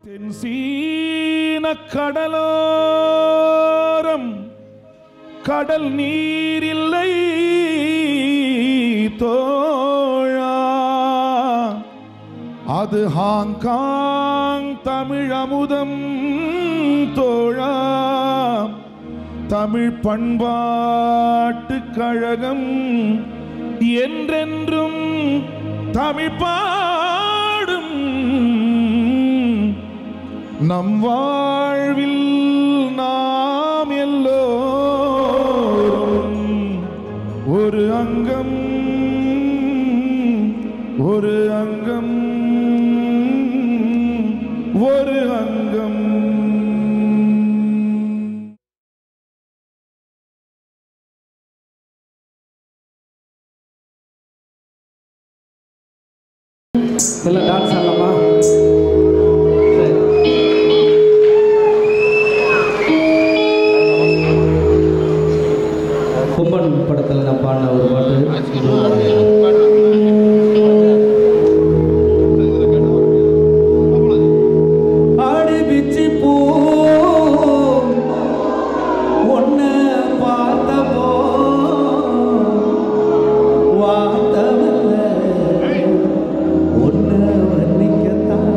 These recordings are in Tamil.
தென் சீன கடலோரம் கடல் நீரில்லை தோழா அது ஹாங்காங் தமிழமுதம் தோழா தமிழ் பண்பாட்டு கழகம் என்றென்றும் தமிழ் பாடும் நம் வாழ்வில் நாம் எல்லோரும் ஒரு அங்கம் ஒரு அங்கம் ஒரு அங்கம் எல்லாம் டான்ஸ் ஆடலாமா சரி. கும்பன் படத்தில் நான் பாடின ஒரு பாட்டு ஆடி பிச்சி பூ ஒன்ன பார்த்தப்போ வார்த்தவல்ல ஒன்ன வர்ணிக்கத்தான்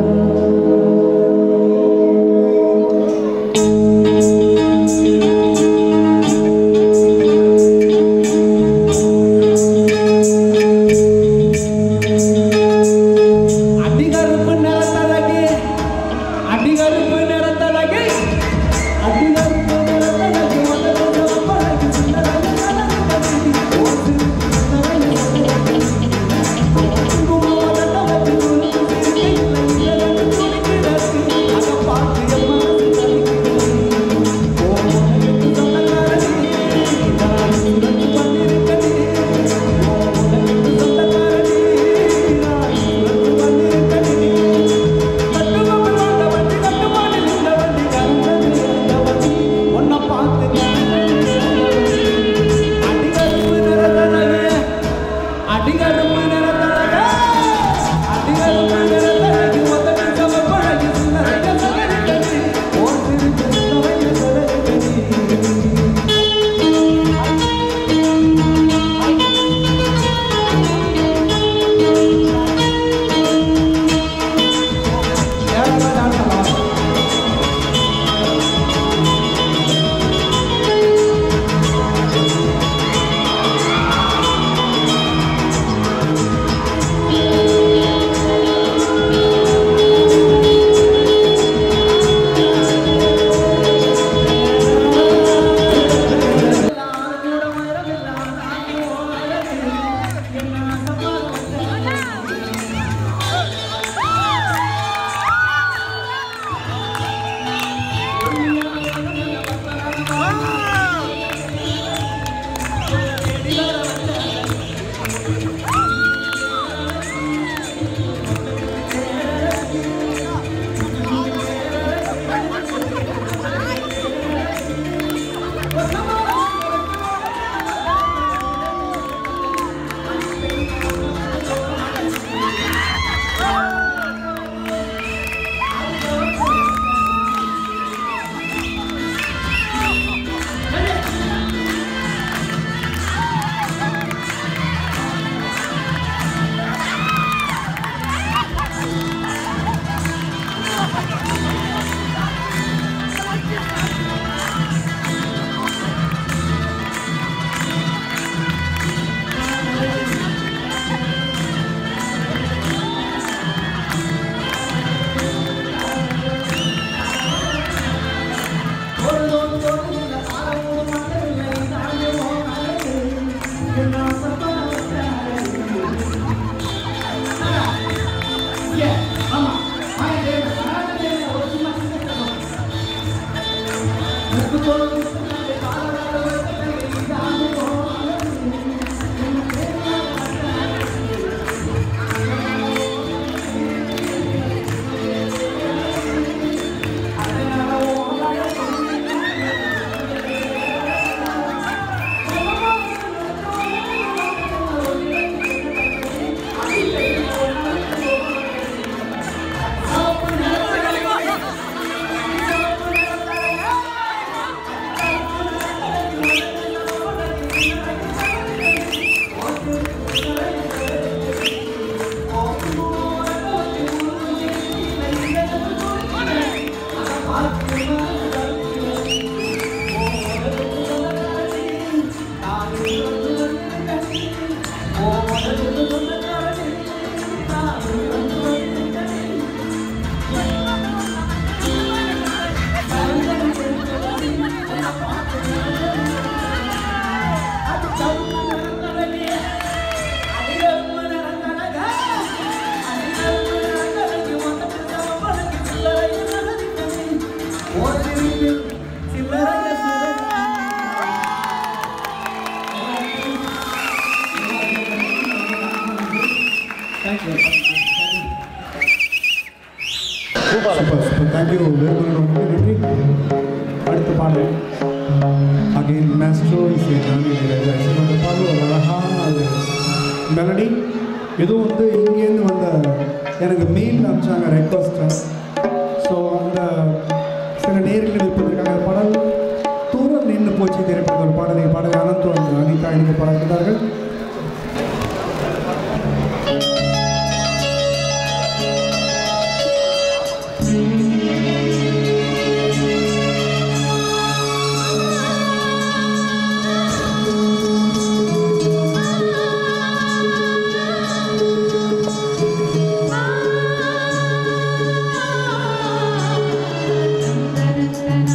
சூப்பர் சூப்பர் தேங்க்யூ ரொம்ப நன்றி அடுத்த பாடல் அகைன் மேஸ்ட்ரோ இஸ் அந்த பாடல் ஒரு அழகான அது மெலடி இதுவும் வந்து இங்கேருந்து வந்த எனக்கு மெயில் அனுப்பிச்சாங்க ரெக்வஸ்ட்டை ஸோ அந்த சில நேரில் வைப்பதற்காக பாடல் தூரம் நின்று போச்சு திரைப்பட ஒரு பாடலை பாடலை அனந்து அந்த அனிதா எனக்கு பாடுகிறார்கள்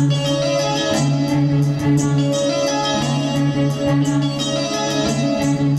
Thank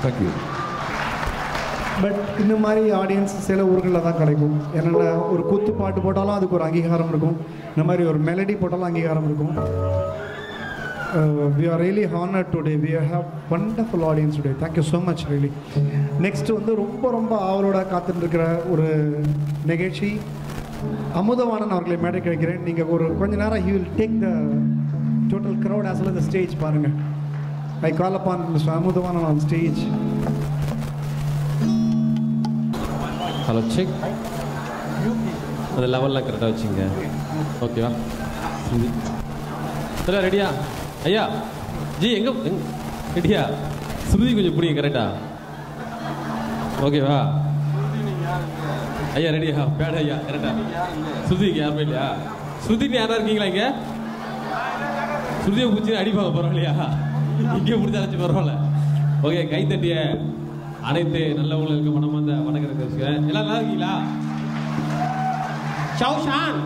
தேங்க்யூ பட் இந்த மாதிரி ஆடியன்ஸ் சில ஊர்களில் தான் கிடைக்கும் என்னென்ன ஒரு குத்து பாட்டு போட்டாலும் அதுக்கு ஒரு அங்கீகாரம் இருக்கும் இந்த மாதிரி ஒரு மெலடி போட்டாலும் அங்கீகாரம் இருக்கும் we are really honour today we have wonderful audience today thank you so much really next வந்து ரொம்ப ரொம்ப ஆவலோட காத்துட்ருக்கிற ஒரு நிகழ்ச்சி அமுதவாணன் அவர்களை மேடை கிடைக்கிறேன் நீங்கள் ஒரு கொஞ்ச நேரம் he will take the total crowd as well the stage பாருங்கள் I call upon mister Amudhavanan on stage hello check அந்த லெவல்லாம் கரெக்டாக வச்சுங்க ஓகேவா இது இல்லை ரெடியா ஐயா ஜி எங்கே ரெடியா ஸ்ருதி கொஞ்சம் பிடிங்க கரெக்டா ஓகேவா ஐயா ரெடியா பேட ஐயா கரெக்டா ஸ்ருதி இங்கே யாருமே இல்லையா ஸ்ருதின்னு யாரா இருக்கீங்களா இங்கே ஸ்ருதியை பிடிச்சி அடிப்பாங்க பரவாயில்லையா இங்கே பிடிச்சி அழைச்சி பரவாயில்ல ஓகே கை தட்டிய அனைத்து நல்லவங்களுக்கு மனமார்ந்த வணக்கம் தெரிவிச்சுக்கிறேன் எல்லாம் நல்லா இருக்கீங்களா ஷவுஷான்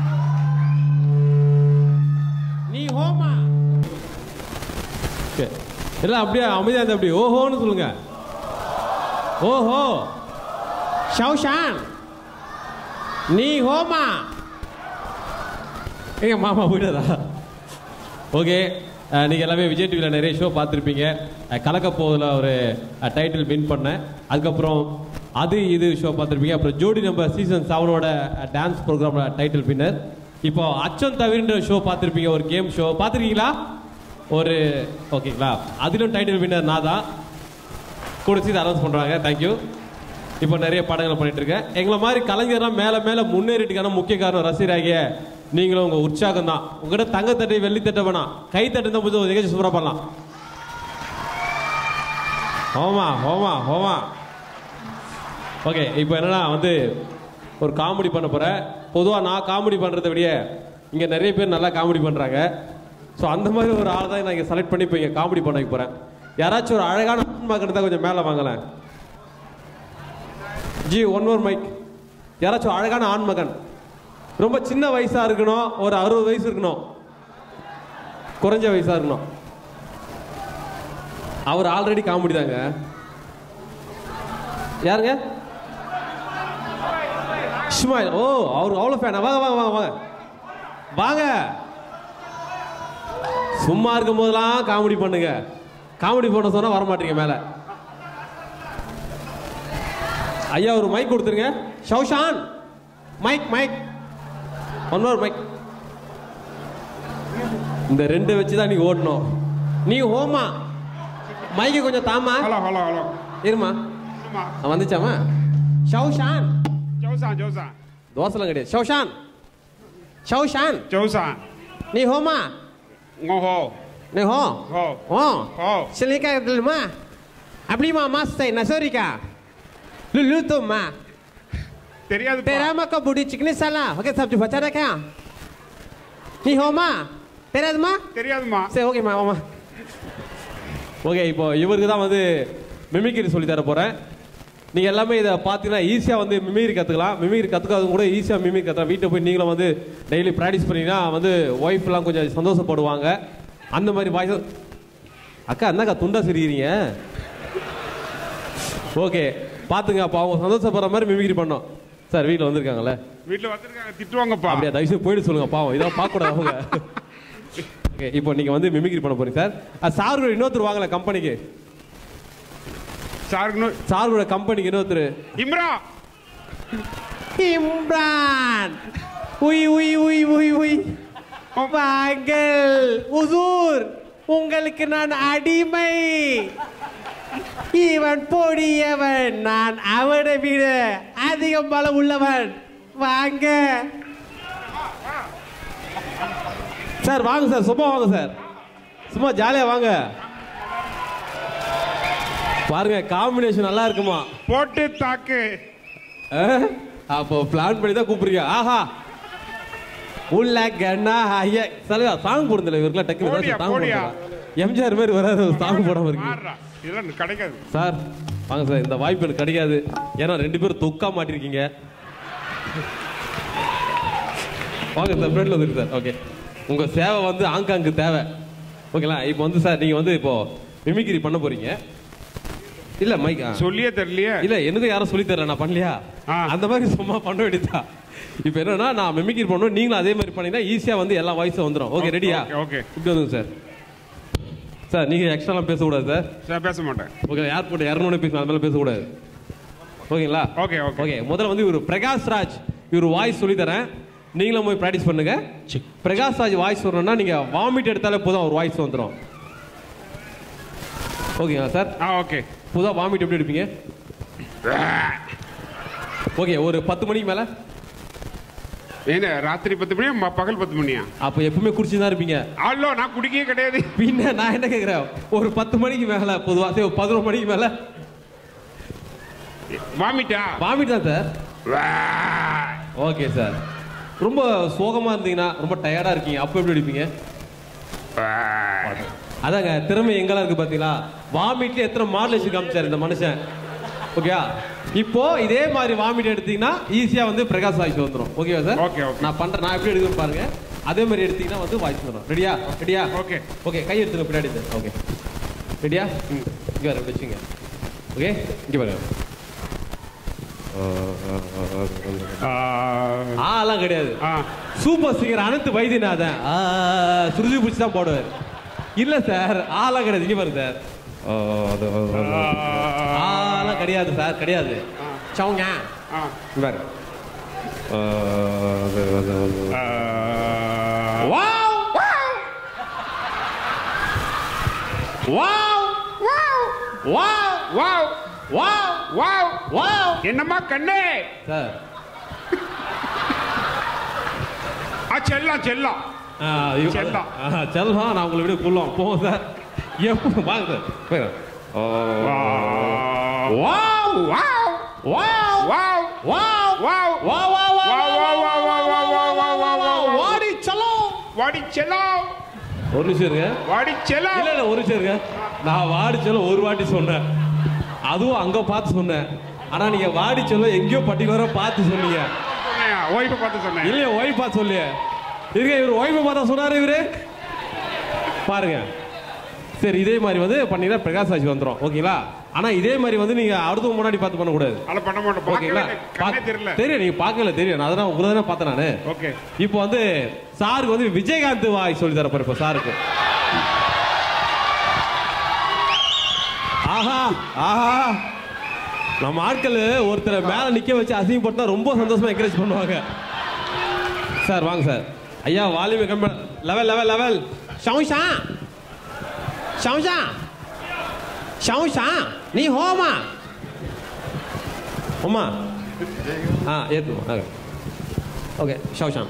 நீ ஹோமா ஓகே எல்லாம் அப்படியே அமைதியா இருந்து அப்படி ஓஹோன்னு சொல்லுங்க ஓஹோ ஷவுஷான் நீ ஹோமா எங்க மாமா போயிட்டாரா ஓகே நீங்கள் எல்லாமே விஜய் டிவியில் நிறைய ஷோ பார்த்துருப்பீங்க கலக்க போதில் ஒரு டைட்டில் வின் பண்ணேன் அதுக்கப்புறம் அது இது ஷோ பார்த்துருப்பீங்க அப்புறம் ஜோடி நம்பர் சீசன் செவனோட டான்ஸ் ப்ரோக்ராமோட டைட்டில் வின்னர் இப்போ அச்சம் தவிர்ன்ற ஷோ பார்த்துருப்பீங்க ஒரு கேம் ஷோ பார்த்துருக்கீங்களா ஒரு ஓகேங்களா அதிலும் டைட்டில் வின்னர் நான் தான் கொடுத்து இதை அனௌன்ஸ் பண்ணுறாங்க தேங்க்யூ இப்போ நிறைய படங்களை பண்ணிட்டு இருக்கேன் எங்களை மாதிரி கலைஞர்லாம் மேலே மேலே முன்னேறிட்டுக்கான முக்கிய காரணம் ரசிகராகிய நீங்களும் உங்கள் உற்சாகம் தான் உங்ககிட்ட தங்கத்தட்டை வெள்ளி தட்டை வேணாம் கை தட்டு தான் புது நிகழ்ச்சி சூப்பராக பண்ணலாம் ஹோமா ஹோமா ஹோமா ஓகே இப்போ என்னன்னா வந்து ஒரு காமெடி பண்ண போகிறேன் பொதுவாக நான் காமெடி பண்ணுறதை விட இங்கே நிறைய பேர் நல்லா காமெடி பண்ணுறாங்க ஸோ அந்த மாதிரி ஒரு ஆள் தான் நான் இங்கே செலக்ட் பண்ணி இப்போ இங்கே காமெடி பண்ண வைக்க போகிறேன் யாராச்சும் ஒரு அழகான மகன் தான் கொஞ்சம் மேலே வாங்கலேன் ஜி ஒன் மோர் மைக் யாராச்சும் அழகான ஆண் மகன் ரொம்ப சின்ன வயசா இருக்கணும் ஒரு அறுபது வயசு இருக்கணும் குறைஞ்ச வயசா இருக்கணும் அவர் ஆல்ரெடி காமெடி தாங்க யாருங்க இஸ்மாயில் ஓ அவர் அவ்வளோ ஃபேனா வாங்க வாங்க வாங்க வாங்க வாங்க சும்மா இருக்கும் போதெல்லாம் காமெடி பண்ணுங்க காமெடி பண்ண சொன்னா வர மாட்டீங்க மேலே ஐயா ஒரு மைக் கொடுத்துருங்க ஷவுஷான் mic mic one more mic இந்த ரெண்டு வச்சு தான் நீ ஓட்டணும் நீ ஹோமா மைக்கை கொஞ்சம் தாமா ஹலோ ஹலோ ஹலோ இருமா ஆ, வந்துச்சாமா ஷவுஷான் ஜோசான் ஜோசான் தோசைலாம் கிடையாது ஷவுஷான் ஷவுஷான் ஜோசான் நீ ஹோமா ஓஹோ நீ ஹோ ஹோ ஓ ஹோ Selika dulu அப்படிமா மாஸ்டர் நசோரிக்கா लुलु तो माँ தெரியாது तेरा माँ का बूढ़ी चिकनी साला ओके सब जो बचा रखा नहीं हो माँ तेरा माँ தெரியாதுமா சரி ஓகே மாமா ஓகே இப்போ இவருக்கு தான் வந்து மிமிக்ரி சொல்லி தர போகிறேன் நீங்கள் எல்லாமே இதை பார்த்தீங்கன்னா ஈஸியாக வந்து மிமிக்ரி கற்றுக்கலாம் மிமிக்ரி கற்றுக்காதவங்க கூட ஈஸியாக மிமிக்ரி கற்றுக்கலாம் வீட்டில் போய் நீங்களும் வந்து டெய்லி ப்ராக்டிஸ் பண்ணீங்கன்னா வந்து ஒய்ஃப்லாம் கொஞ்சம் சந்தோஷப்படுவாங்க அந்த மாதிரி வாய்ஸ் அக்கா என்னக்கா துண்டா சிரிக்கிறீங்க ஓகே பார்த்துங்க அப்போ அவங்க சந்தோஷப்படுற மாதிரி மிமிக்ரி பண்ணோம் சார் வீட்டில் வந்திருக்காங்கல்ல வீட்டுல வந்திருக்காங்க திட்டுவாங்கப்பா அப்படியா தயவுசெய்து போயிட்டு சொல்லுங்க பாவம் இதெல்லாம் பார்க்கக்கூடாது அவங்க ஓகே இப்போ நீங்க வந்து மிமிக்ரி பண்ண போறீங்க சார் அது சார் கூட இன்னொருத்தர் வாங்கல கம்பெனிக்கு சாருக்கு சார் கூட கம்பெனிக்கு இன்னொருத்தர் இம்ரா இம்ரான் உய் உய் உய் உய் உய் வாங்கள் உசூர் உங்களுக்கு நான் அடிமை இவன் பொடியவன் நான் அவனை விட அதிகம் பலம் உள்ளவன் வாங்க சார் வாங்க சார் சும்மா வாங்க சார் சும்மா ஜாலியா வாங்க பாருங்க காம்பினேஷன் நல்லா இருக்குமா போட்டு தாக்கு அஹ், அப்போ பிளான் பண்ணி தான் கூப்பிடுறீங்க ஆஹா உள்ள கண்ணா ஐயா சலவா சாங் போடுறதில்ல இவருக்குலாம் டக்குனு போடியா, சாங் போடியா. போடுறா எம்ஜிஆர் மாதிரி வராது சாங் போடாம இருக்கு மாறுறா இதெல்லாம் கிடைக்காது சார் வாங்க சார் இந்த வாய்ப்பு எனக்கு கிடைக்காது ஏன்னா ரெண்டு பேரும் தொக்கா மாட்டிருக்கீங்க வாங்க சார் ஃப்ரெண்ட்ல வந்துருக்கு சார் ஓகே உங்க சேவை வந்து ஆங்காங்கு தேவை ஓகேங்களா இப்போ வந்து சார் நீங்க வந்து இப்போ மிமிக்ரி பண்ண போறீங்க இல்ல மைக் சொல்லியே தெரியலையே இல்ல எனக்கு யாரும் சொல்லி தரல நான் பண்ணலையா ஆ. அந்த மாதிரி சும்மா பண்ண வேண்டியதா இப்போ என்னன்னா நான் மெமிக்ரி பண்ணணும் நீங்களும் அதே மாதிரி பண்ணீங்கன்னா ஈஸியா வந்து எல்லா வாய்ஸும் வந்துரும் ஓகே ரெடியா ஓகே, ஓகே. இப்படி வந்துங்க சார் சார் நீங்க எக்ஸ்ட்ராலாம் பேசக்கூடாது சார் சார் பேச மாட்டேன் ஓகே ஏர்போர்ட் இரநூறு பேசணும் அது மேலே பேசக்கூடாது ஓகேங்களா ஓகே, ஓகே. ஓகே முதல்ல வந்து இவர் பிரகாஷ் ராஜ் இவர் வாய்ஸ் சொல்லி தரேன் நீங்களும் போய் ப்ராக்டிஸ் பண்ணுங்க பிரகாஷ் ராஜ் வாய்ஸ் வரணும்னா நீங்க வாமிட் எடுத்தாலே போதும் அவர் வாய்ஸ் வந்துடும் ஓகேங்களா சார் ஆ ஓகே புதுதாக வாமிட் எப்படி எடுப்பீங்க ஓகே ஒரு பத்து மணிக்கு மேலே ஏங்க ராத்திரி பத்து மணியா ம- பகல் பத்து மணியா அப்போ எப்பவுமே குடிச்சு தான் இருப்பீங்க ஆளோ நான் குடிக்கவே கிடையாது பின்ன நான் என்ன கேட்குறேன் ஒரு பத்து மணிக்கு மேலே பொதுவாக சரி ஒரு பதினொரு மணிக்கு மேலே வாமிட்டா வாமிட் தான் சார் ஓகே சார் ரொம்ப சோகமா இருந்தீங்கன்னா ரொம்ப டயர்டா இருக்கீங்க அப்போ எப்படி அடிப்பீங்க அதாங்க திறமை எங்கெல்லாம் இருக்கு பாத்தீங்களா வாமிட்ல எத்தனை மாடலேஷன் காமிச்சாரு இந்த மனுஷன் ஓகேயா இப்போ இதே மாதிரி வாமிட் எடுத்தீங்கன்னா ஈஸியா வந்து பிரகாஷ் வாய்ஸ் வந்துரும் ஓகேவா சார் Okay, okay. நான் பண்றேன் நான் எப்படி எடுக்கிறேன் பாருங்க அதே மாதிரி எடுத்தீங்கன்னா வந்து வாய்ஸ் வரும் ரெடியா ரெடியா Okay. ஓகே கை எடுத்துங்க பின்னாடி சார் ஓகே ரெடியா இங்க வர வச்சுங்க ஓகே இங்க பாருங்க ஆ, ஆலாம் கிடையாது ஆ சூப்பர் சிங்கர் அனந்த் வைத்தியநாதன் ஆ, சுருதி பிடிச்சி தான் போடுவார் இல்ல சார் ஆலாம் கிடையாது இங்க பாருங்க சார் ஆலாம் கிடையாது சார் கிடையாது சவுங்க ஆ, இங்க பாரு ஆ. Wow wow wow wow wow wow wow என்னம்மா கண்ணே சார் ஆ செல்லம் செல்லம் ஆ, ஐயோ. செல்லம். ஆ, செல்லம் நான் உங்களை விட கொள்ளுவோம் போவோம் சார் எப்போ வாங்க சார் போயிடும் wow wow wow wow wow wow wow வா வா வா வா, வா, வா, வா, வா, வா, வா, வா, வா, வா. வாடி சலோ வாடி செல்லம் ஒரு நிமிஷம் இருங்க வாடி செல்லம் இல்ல இல்ல ஒரு நிமிஷம் இருங்க நான் வாடி செல்ல ஒரு வாட்டி சொன்னேன் அதுவும் அங்க பார்த்து சொன்னேன் ஆனா நீங்க வாடி செல்ல எங்கேயோ பர்டிகுலரா பார்த்து சொன்னீங்க சொன்னேன் ஒய்ஃபை பார்த்து சொன்னேன் இல்லையா ஒய்ஃப் பார்த்து சொல்லியே இருங்க இவர் ஒய்ஃபை பார்த்தா சொன்னாரு இவரு பாருங்க சரி இதே மாதிரி வந்து பண்ணீங்கன்னா பிரகாஷ் ராஜ் வந்துரும் ஓகேங்களா ஆனா இதே மாதிரி வந்து நீங்க அடுத்தவங்க முன்னாடி பார்த்து பண்ணக்கூடாது அதை பண்ண மாட்டோம் ஓகேங்களா பார்க்கவே கண்ணே தெரியல தெரியும் நீங்க பார்க்கல தெரியும் நான் அதான் உங்களை தானே பார்த்தேன் நானு ஓகே இப்போ வந்து சாருக்கு வந்து விஜயகாந்த் வாய் சொல்லி தர இப்போ சாருக்கு ஆஹா ஆஹா நம்ம ஆட்கள் ஒருத்தரை மேல நிக்க வச்சு அசிங்கப்பட்டா ரொம்ப சந்தோஷமா என்கரேஜ் பண்ணுவாங்க சார் வாங்க சார் ஐயா வால்யூம் கம்மி லெவல் லெவல் லெவல் ஷவுஷா ஷவுஷா ஷவுஷா நீ ஹோமா ஹோமா ஆ ஏத்து ஓகே ஷவுஷான்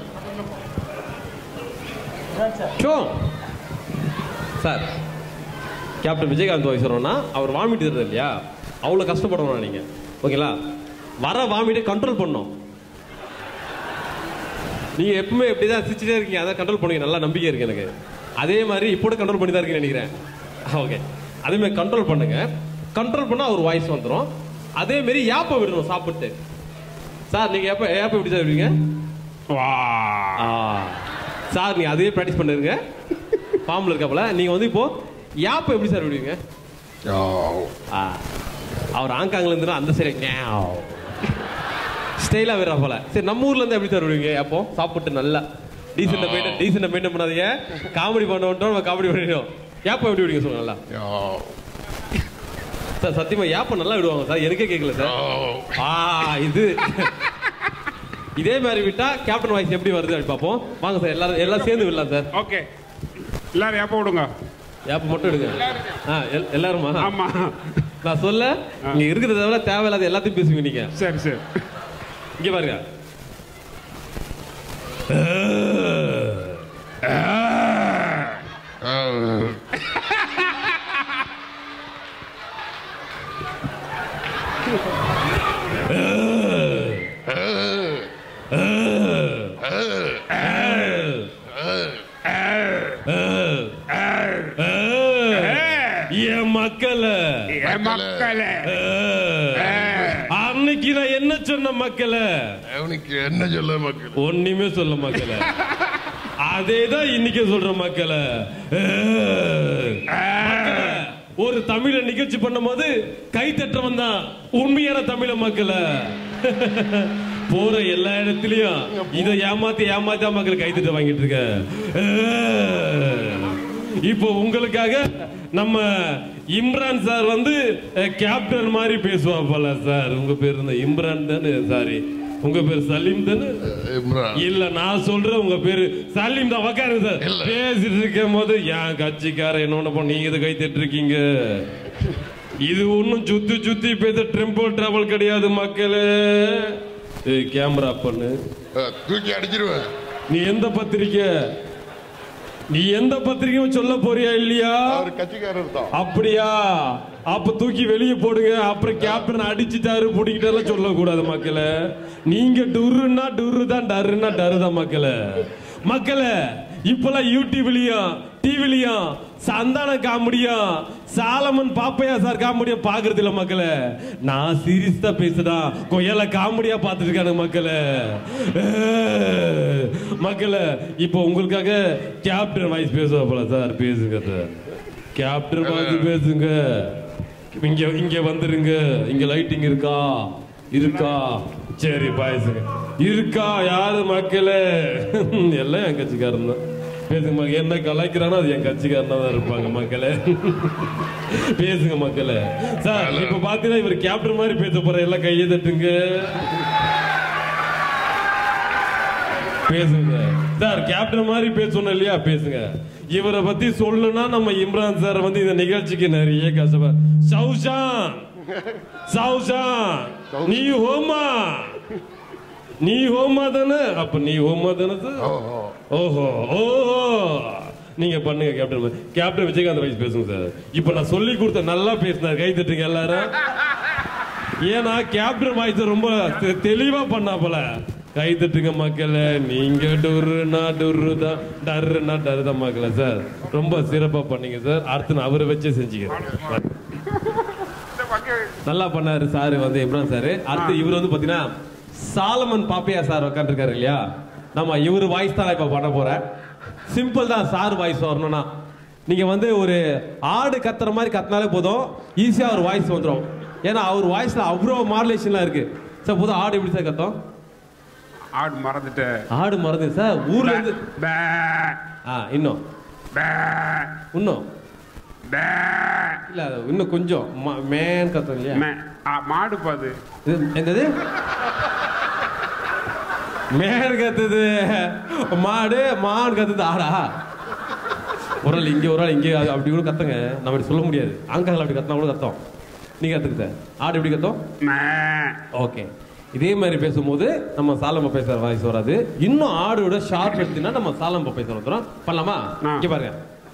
show sir captain Vijayakanth voice வரோம்னா அவர் வாமிட் தருது இல்லையா அவ்வளோ கஷ்டப்படணும் நீங்க ஓகேங்களா வர வாமிட்டை கண்ட்ரோல் பண்ணணும் நீங்க எப்பவுமே இப்படி தான் சிரிச்சுட்டே இருக்கீங்க அதை கண்ட்ரோல் பண்ணுவீங்க நல்லா நம்பிக்கை இருக்கு எனக்கு அதே மாதிரி இப்போ கண்ட்ரோல் பண்ணி தான் இருக்கீங்க நினைக்கிறேன் ஓகே அதே மாதிரி கண்ட்ரோல் பண்ணுங்க கண்ட்ரோல் பண்ணா ஒரு வாய்ஸ் வந்துடும் அதே மாதிரி ஏப்ப விடணும் சாப்பிட்டு சார் நீங்க எப்ப ஏப்ப எப்படி சார் விடுவீங்க வா ஆ. சார் நீங்க அதே ப்ராக்டிஸ் பண்ணுங்க ஃபார்ம்ல இருக்கப்பல நீங்க வந்து இப்போ யாப்ப எப்படி சார் விடுவீங்க ஆ. அவர் ஆங்காங்ல இருந்து அந்த சைடு ஸ்டைலா வேற போல சரி நம்ம ஊர்ல இருந்து எப்படி சார் விடுவீங்க அப்போ சாப்பிட்டு நல்லா டீசெண்டா மெயின்டைன் டீசெண்டா மெயின்டைன் பண்ணாதீங்க காமெடி பண்ண வந்துட்டோம் நம்ம காமெடி பண்ணிடுவோம் யாப்ப எப்படி விடுவீங்க சொல்லுங்க நல்லா சார் சத்தியமா யாப்ப நல்லா விடுவாங்க சார் எனக்கே கேட்கல சார் ஆ இது இதே மாதிரி விட்டா கேப்டன் வாய்ஸ் எப்படி வருது அப்படி பார்ப்போம் வாங்க சார் எல்லாரும் எல்லாம் சேர்ந்து விடலாம் சார் ஓகே எல்லாரும் ஏப்ப விடுங்க ஏப்ப மட்டும் எடுங்க ஆ எல்- எல்லாருமா ஆமா நான் சொல்ல இங்க இருக்கிறத விட தேவையில்லாத எல்லாத்தையும் பேசுவீங்க நீங்க சரி சரி இங்க பாருங்க என் மக்களே என் மக்களே அன்னைக்கு நான் என்ன சொன்ன மக்களே அவனுக்கு என்ன சொல்ல மக்கள் ஒண்ணுமே சொல்ல மக்களே அதேதான் இன்னைக்கு சொல்ற மக்களே மக்களே, ஒரு தமிழ நிகழ்ச்சி பண்ணும்போது கை தட்டுறவன் தான் உண்மையான தமிழ மக்களை போற எல்லா இடத்துலயும் இதை ஏமாத்தி ஏமாத்தா மக்கள் கை தட்ட வாங்கிட்டு இருக்க இப்போ உங்களுக்காக நம்ம இம்ரான் சார் வந்து அஹ், கேப்டன் மாதிரி பேசுவா போல சார் உங்க பேர் என்ன இம்ரான் தானே சாரி உங்க பேர் சலீம் தானே இம்ரான் இல்ல நான் சொல்றேன் உங்க பேரு சலீம் தான் உக்காருங்க சார் இல்ல. பேசிட்டு இருக்கும் போது என் கட்சிக்கார என்ன பண்ண நீங்க இதை கை இருக்கீங்க இது ஒண்ணும் சுத்தி சுத்தி பேச ட்ரெம்பிள் டிராவல் கிடையாது மக்களே ஏய் கேமரா பண்ணு அஹ், தூக்கி அடிச்சிருவேன் நீ எந்த பத்திரிக்கை நீ எந்த பத்திரிக்கையும் சொல்ல போறியா இல்லையா அவர் கட்சிக்காரர் தான் அப்படியா அப்ப தூக்கி வெளியே போடுங்க அப்புறம் கேப்டன் அடிச்சிட்டாரு பிடிக்கிட்டாரு சொல்லக்கூடாது மக்களே நீங்க டுருன்னா டுரு தான் டருன்னா டரு தான் மக்களே மக்களே இப்பெல்லாம் யூடியூப்லயும் டிவிலையும் சந்தான காமெடியும் சாலமன் பாப்பையா சார் காமெடியா பாக்குறது இல்ல மக்களே நான் சீரியஸ் தான் பேசுறேன் கொய்யால காமெடியா பார்த்துட்டு இருக்காங்க மக்களே மக்களே இப்போ உங்களுக்காக கேப்டன் வாய்ஸ் பேசுவா போல சார் பேசுங்க சார் கேப்டன் வாய்ஸ் பேசுங்க இங்க இங்க வந்துருங்க இங்க லைட்டிங் இருக்கா இருக்கா சரி பாயசுங்க இருக்கா யாரு மக்களே எல்லாம் என் கட்சிக்காரன் தான் பேசுங்க மக்கள் என்ன கலாய்க்கிறானோ அது என் கட்சிக்காரனா தான் இருப்பாங்க மக்களே பேசுங்க மக்களே சார் இப்ப பாத்தீங்கன்னா இவர் கேப்டன் மாதிரி பேச போற எல்லாம் கையை தட்டுங்க பேசுங்க சார் கேப்டன் மாதிரி பேசணும் இல்லையா பேசுங்க இவரை பத்தி சொல்லணும்னா நம்ம இம்ரான் சார் வந்து இந்த நிகழ்ச்சிக்கு நிறைய கஷ்டப்ப சௌஷான் சௌஷான் நீ ஹோமா நீ ஹோமா தானே அப்ப நீ ஹோமா தானே சார் ஓஹோ ஓஹோ ஓஹோ நீங்க பண்ணுங்க கேப்டன் மாதிரி. கேப்டன் விஜயகாந்த் வைஸ் பேசுங்க சார் இப்ப நான் சொல்லி கொடுத்த நல்லா பேசினார் கை தட்டுங்க எல்லாரும் ஏன்னா கேப்டன் வாய்ஸ் ரொம்ப தெ- தெளிவா பண்ணா போல கை தட்டுங்க மக்களே நீங்க டொருனா டொரு தான் டர்னா டரு தான் மக்களே சார் ரொம்ப சிறப்பா பண்ணீங்க சார் அடுத்து நான் அவரை வச்சே செஞ்சுக்கிறேன் நல்லா பண்ணாரு சார் வந்து இம்ரான் சார் அடுத்து இவர் வந்து பாத்தீங்கன்னா சாலமன் பாப்பையா சார் உட்காந்துருக்காரு இல்லையா நம்ம இவர் வாய்ஸ் தான் இப்ப பண்ண போறேன் சிம்பிள் தான் சார் வாய்ஸ் வரணும்னா நீங்க வந்து ஒரு ஆடு கத்துற மாதிரி கத்தினாலே போதும் ஈஸியா ஒரு வாய்ஸ் வந்துடும் ஏன்னா அவர் வாய்ஸ்ல அவ்வளோ மாடுலேஷன்லாம் இருக்கு சார் புது ஆடு எப்படி சார் கத்தோம் ஆடு மறந்துட்டேன் ஆடு மறந்து சார் ஊர்ல இருந்து பே, ஆ இன்னும் பே, இன்னும் பே. இல்ல அது இன்னும் கொஞ்சம் ம- மேன் கத்தம் இல்லையா மே, ஆ, மாடு பாது இது- என்னது மேன் கத்துது மாடு மான் கத்துது ஆடா ஒரு ஆள் இங்க ஒரு ஆள் இங்க அது அப்படி கூட கத்துங்க நம்ம இப்படி சொல்ல முடியாது ஆங்கால அப்படி கத்தினா கூட கத்தோம் நீங்க கத்துக்கிட்ட ஆடு எப்படி கத்தோம் மே. ஓகே இதே மாதிரி பேசும்போது நம்ம சாலம்ப பேசுற வாய்ஸ் வராது இன்னும் ஆடோட ஷார்ப் எடுத்தீங்கன்னா நம்ம சாலம்ப பேசுற வந்துடும் பண்ணலாமா ஆ. இங்க பாருங்க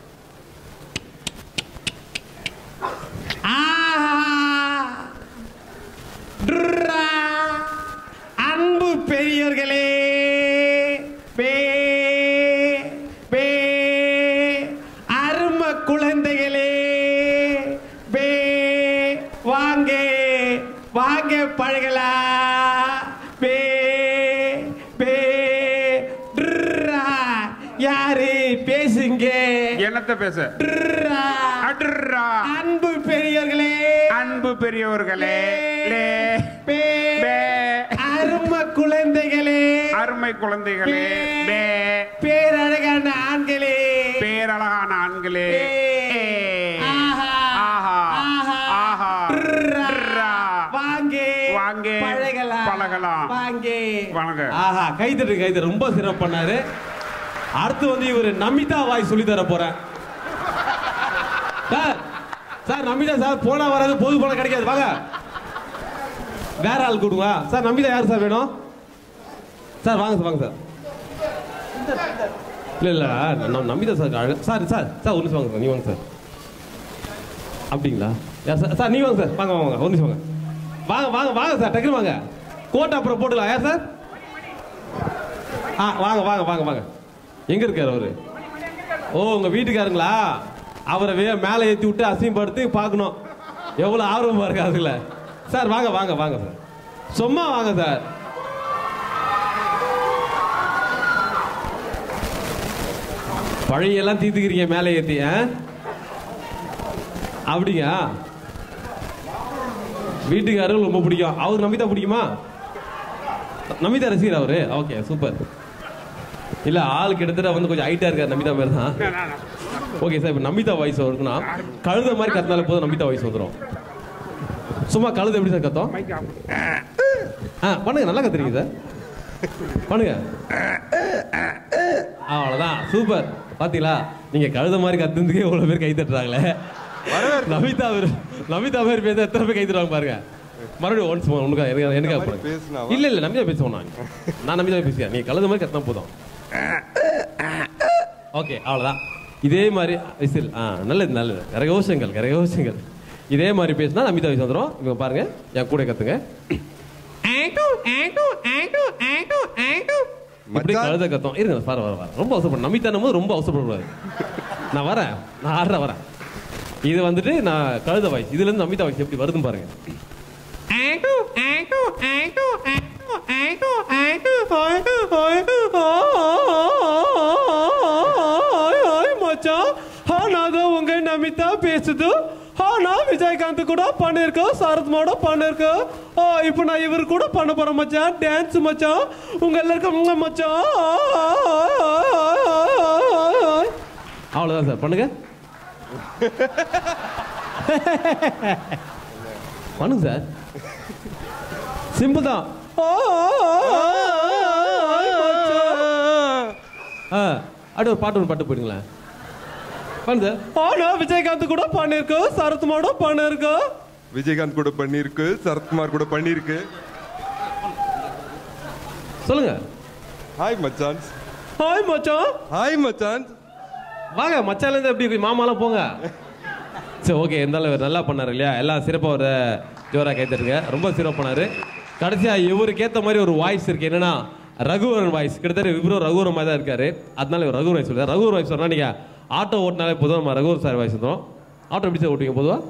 அன்பு பெரியவர்களே பே பே அரும குழந்தைகளே பே வாங்க வாங்க பழகலா பே பே ட்ரா. யாரு பேசுங்க என்னத்த பேச ட்ரா. அட்ரா. அன்பு பெரியவர்களே அன்பு பெரியவர்களே லே பே பே. அரும குழந்தைகளே அருமை குழந்தைகளே பே பேரழகான ஆண்களே பேரழகான ஆண்களே ஏ. ஆஹா. ஆஹா ஆஹா. ஆஹா ட்ரா. ட்ரா. வாங்க வாங்க. பழகலாம் பழகலாம். வாங்க வாங்க. ஆஹா கைதட்டு கைதட்டு ரொம்ப சிறப்பு பண்ணாரு அடுத்து வந்து இவர் நமிதா வாய் சொல்லி தர போறேன் சார் சார் நமிதா சார் போனா வராது பொது போனா கிடைக்காது வாங்க வேற ஆள் கூடுங்க சார் நமிதா யார் சார் வேணும் சார் வாங்க சார் வாங்க சார் இல்ல இல்ல நம்ம நமிதா சார் அழகு சார் சார் சார் ஒரு நிமிஷம் வாங்க சார் நீ வாங்க சார் அப்படிங்களா யார் சார் சார் நீ வாங்க சார் வாங்க வாங்க வாங்க ஒரு நிமிஷம் வாங்க வாங்க வாங்க வாங்க சார் டக்குனு வாங்க கோட்டை அப்புறம் போட்டுக்கலாம் யார் சார் ஆ வாங்க வாங்க வாங்க வாங்க எங்க இருக்காரு அவரு ஓ உங்க வீட்டுக்காருங்களா அவரை வே மேலே ஏற்றி விட்டு அசிங்கப்படுத்தி பார்க்கணும் எவ்வளோ ஆர்வமா இருக்கு அதுல சார் வாங்க வாங்க வாங்க சார் சும்மா வாங்க சார் பழையெல்லாம் தீர்த்துக்கிறீங்க மேலே ஏற்றி ஆ அப்படிங்க வீட்டுக்காரர்கள் ரொம்ப பிடிக்கும் அவர் நமிதா பிடிக்குமா நமிதா ரசிகர் அவரு ஓகே சூப்பர் இல்ல ஆள் கிட்டத்தட்ட வந்து கொஞ்சம் ஹைட்டா இருக்காரு நமிதா மாதிரி தான் ஓகே சார் இப்போ நமிதா வாய்ஸ் இருக்குன்னா கழுத மாதிரி கத்தினாலே போதும் நமிதா வாய்ஸ் வந்துடும் சும்மா கழுத எப்படி சார் கத்தோம் ஆ பண்ணுங்க நல்லா கத்துறீங்க சார் பண்ணுங்க அவ்வளோதான் சூப்பர் பாத்தீங்களா நீங்க கழுத மாதிரி கத்துறதுக்கே இவ்வளவு பேர் கை தட்டுறாங்களே நமிதா அவர் நமிதா மாதிரி பேச எத்தனை பேர் கை தட்டுவாங்க பாருங்க மறுபடியும் ஒன்ஸ் உனக்கு எனக்கு எனக்காக பாருங்க இல்ல இல்ல நமிதா பேசுவோம் நான் நான் நமிதா பேசுகிறேன் நீ கழுத மாதிரி கத்தினா போதும் ஓகே அவ்வளோதான் இதே மாதிரி விசில் ஆ நல்லது நல்லது கரகோஷங்கள் கரகோஷங்கள் இதே மாதிரி பேசினா நமிதா வயசு வந்துடும் இவங்க பாருங்க என் கூட கத்துங்க இப்படி கழுத கத்தம் இருங்க வர வர வர ரொம்ப அவசரப்படும் நமிதானும் போது ரொம்ப அவசரப்படக்கூடாது நான் வரேன் நான் ஆடுறேன் வரேன் இது வந்துட்டு நான் கழுத வாய்ஸ் இதுல இருந்து நமிதா வாய்ஸ் எப்படி வருதுன்னு பாருங்க மச்சான் நான் உங்க நமிதா பேசுது நான் விஜயகாந்த் கூட பண்ணிருக்கோம் சரத்மாவோட பண்ணிருக்கோம் ஆ, இப்போ நான் இவர் கூட பண்ண போறேன் மச்சான் டான்ஸ் மச்சான் உங்க எல்லாருக்கும் உங்க மச்சான் அவ்வளவுதான் சார் பண்ணுங்க பண்ணுங்க சார் சிம்பிள் தான் ஆ அப்படியே ஒரு பாட்டு ஒரு பாட்டு போயிடுங்களேன் பண்ணுங்க ஆனா விஜயகாந்த் கூட பண்ணிருக்கோம் சரத்மாவோட பண்ணிருக்கோம் விஜயகாந்த் கூட பண்ணிருக்கு சரத்குமார் கூட பண்ணிருக்கு சொல்லுங்க ஹாய் மச்சான்ஸ் ஹாய் மச்சான் ஹாய் மச்சான்ஸ் வாங்க மச்சால இருந்து எப்படி இருக்கு? மாமாலாம் போங்க சரி ஓகே இருந்தாலும் இவர் நல்லா பண்ணாரு இல்லையா எல்லாம் சிறப்பாக ஒரு ஜோரா கைத்தட்டுங்க ரொம்ப சிறப்பாக பண்ணாரு கடைசியா இவருக்கு ஏத்த மாதிரி ஒரு வாய்ஸ் இருக்கு என்னன்னா ரகுவரன் வாய்ஸ் கிட்டத்தட்ட இவரும் ரகுவரன் மாதிரி தான் இருக்காரு அதனால இவர் ரகுவர் வாய்ஸ் சொல்லுவார் ரகுவர் வாய்ஸ் சொன்னா நீங்க ஆட்டோ ஓட்டினாலே பொதுவாக நம்ம ரகுவர் சார் வாய்ஸ் வந்துடும் ஆட்டோ எப்படி சார் ஓட்டுவீங்க பொதுவா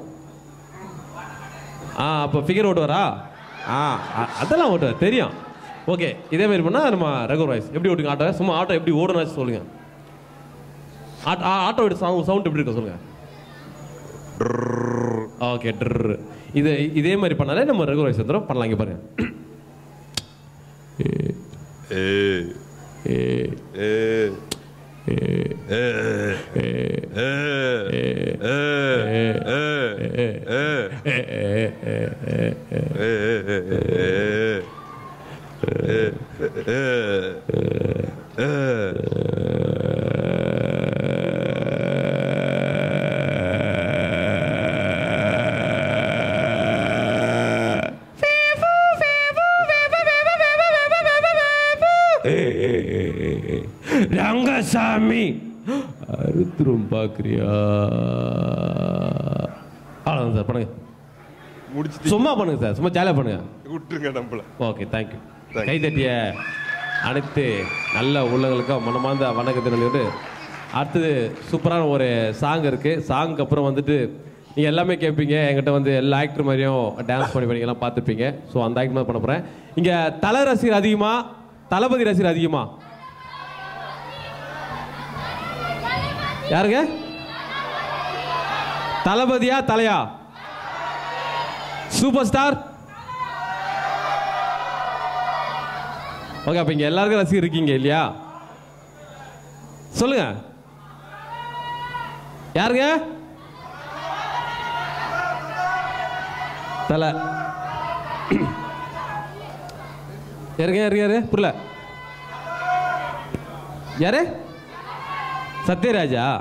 ஆ அப்போ ஃபிகர் ஓட்டுவாரா ஆ அ- அதெல்லாம் ஓட்டுவார் தெரியும் ஓகே இதே மாதிரி பண்ணா நம்ம ரகுவர் வாய்ஸ் எப்படி ஓட்டுங்க ஆட்டோ சும்மா ஆட்டோ எப்படி ஓடணும் சொல்லுங்க ஆட்- ஆ- ஆட்டோ சவுண்ட் சவுண்ட் எப்படி இருக்கும் சொல்லுங்க ஓகே ட்ரு இது இதே மாதிரி பண்ணாலே நம்ம ரெகுலர் வாய்ஸ் வந்துடும் பண்ணலாம் இங்க பாருங்க ஏ ஏ ஏ ஏ ஏ ஏ ரங்கசாமி அறுத்துரும் பாக்குறியா அவ்வளோதான் சார் பண்ணுங்க முடிச்சுட்டு சும்மா பண்ணுங்க சார் சும்மா ஜாலியாக பண்ணுங்க விட்டுருங்க நம்மள ஓகே தேங்க்யூ Thank you. கைதட்டிய அனைத்து நல்ல உள்ளங்களுக்கும் மனமார்ந்த வணக்கத்தை சொல்லிட்டு அடுத்தது சூப்பரான ஒரு சாங் இருக்கு சாங்க்கு அப்புறம் வந்துட்டு நீங்கள் எல்லாமே கேட்பீங்க என்கிட்ட வந்து எல்லா ஆக்டர் மாதிரியும் டான்ஸ் பண்ணி பண்ணி எல்லாம் பார்த்துருப்பீங்க ஸோ அந்த ஆக்டர் மாதிரி பண்ண போகிறேன் இங்கே தலை ரசிகர் அதிகமா தளபதி ரசிகர் அதிகமா யாருங்க தளபதியா தலையா சூப்பர் ஸ்டார் ஓகே அப்ப இங்க எல்லாருக்கும் ரசிகர் இருக்கீங்க இல்லையா சொல்லுங்க யாருங்க தலை யாருங்க யாரு யாரு புரியல யாரு சத்யராஜா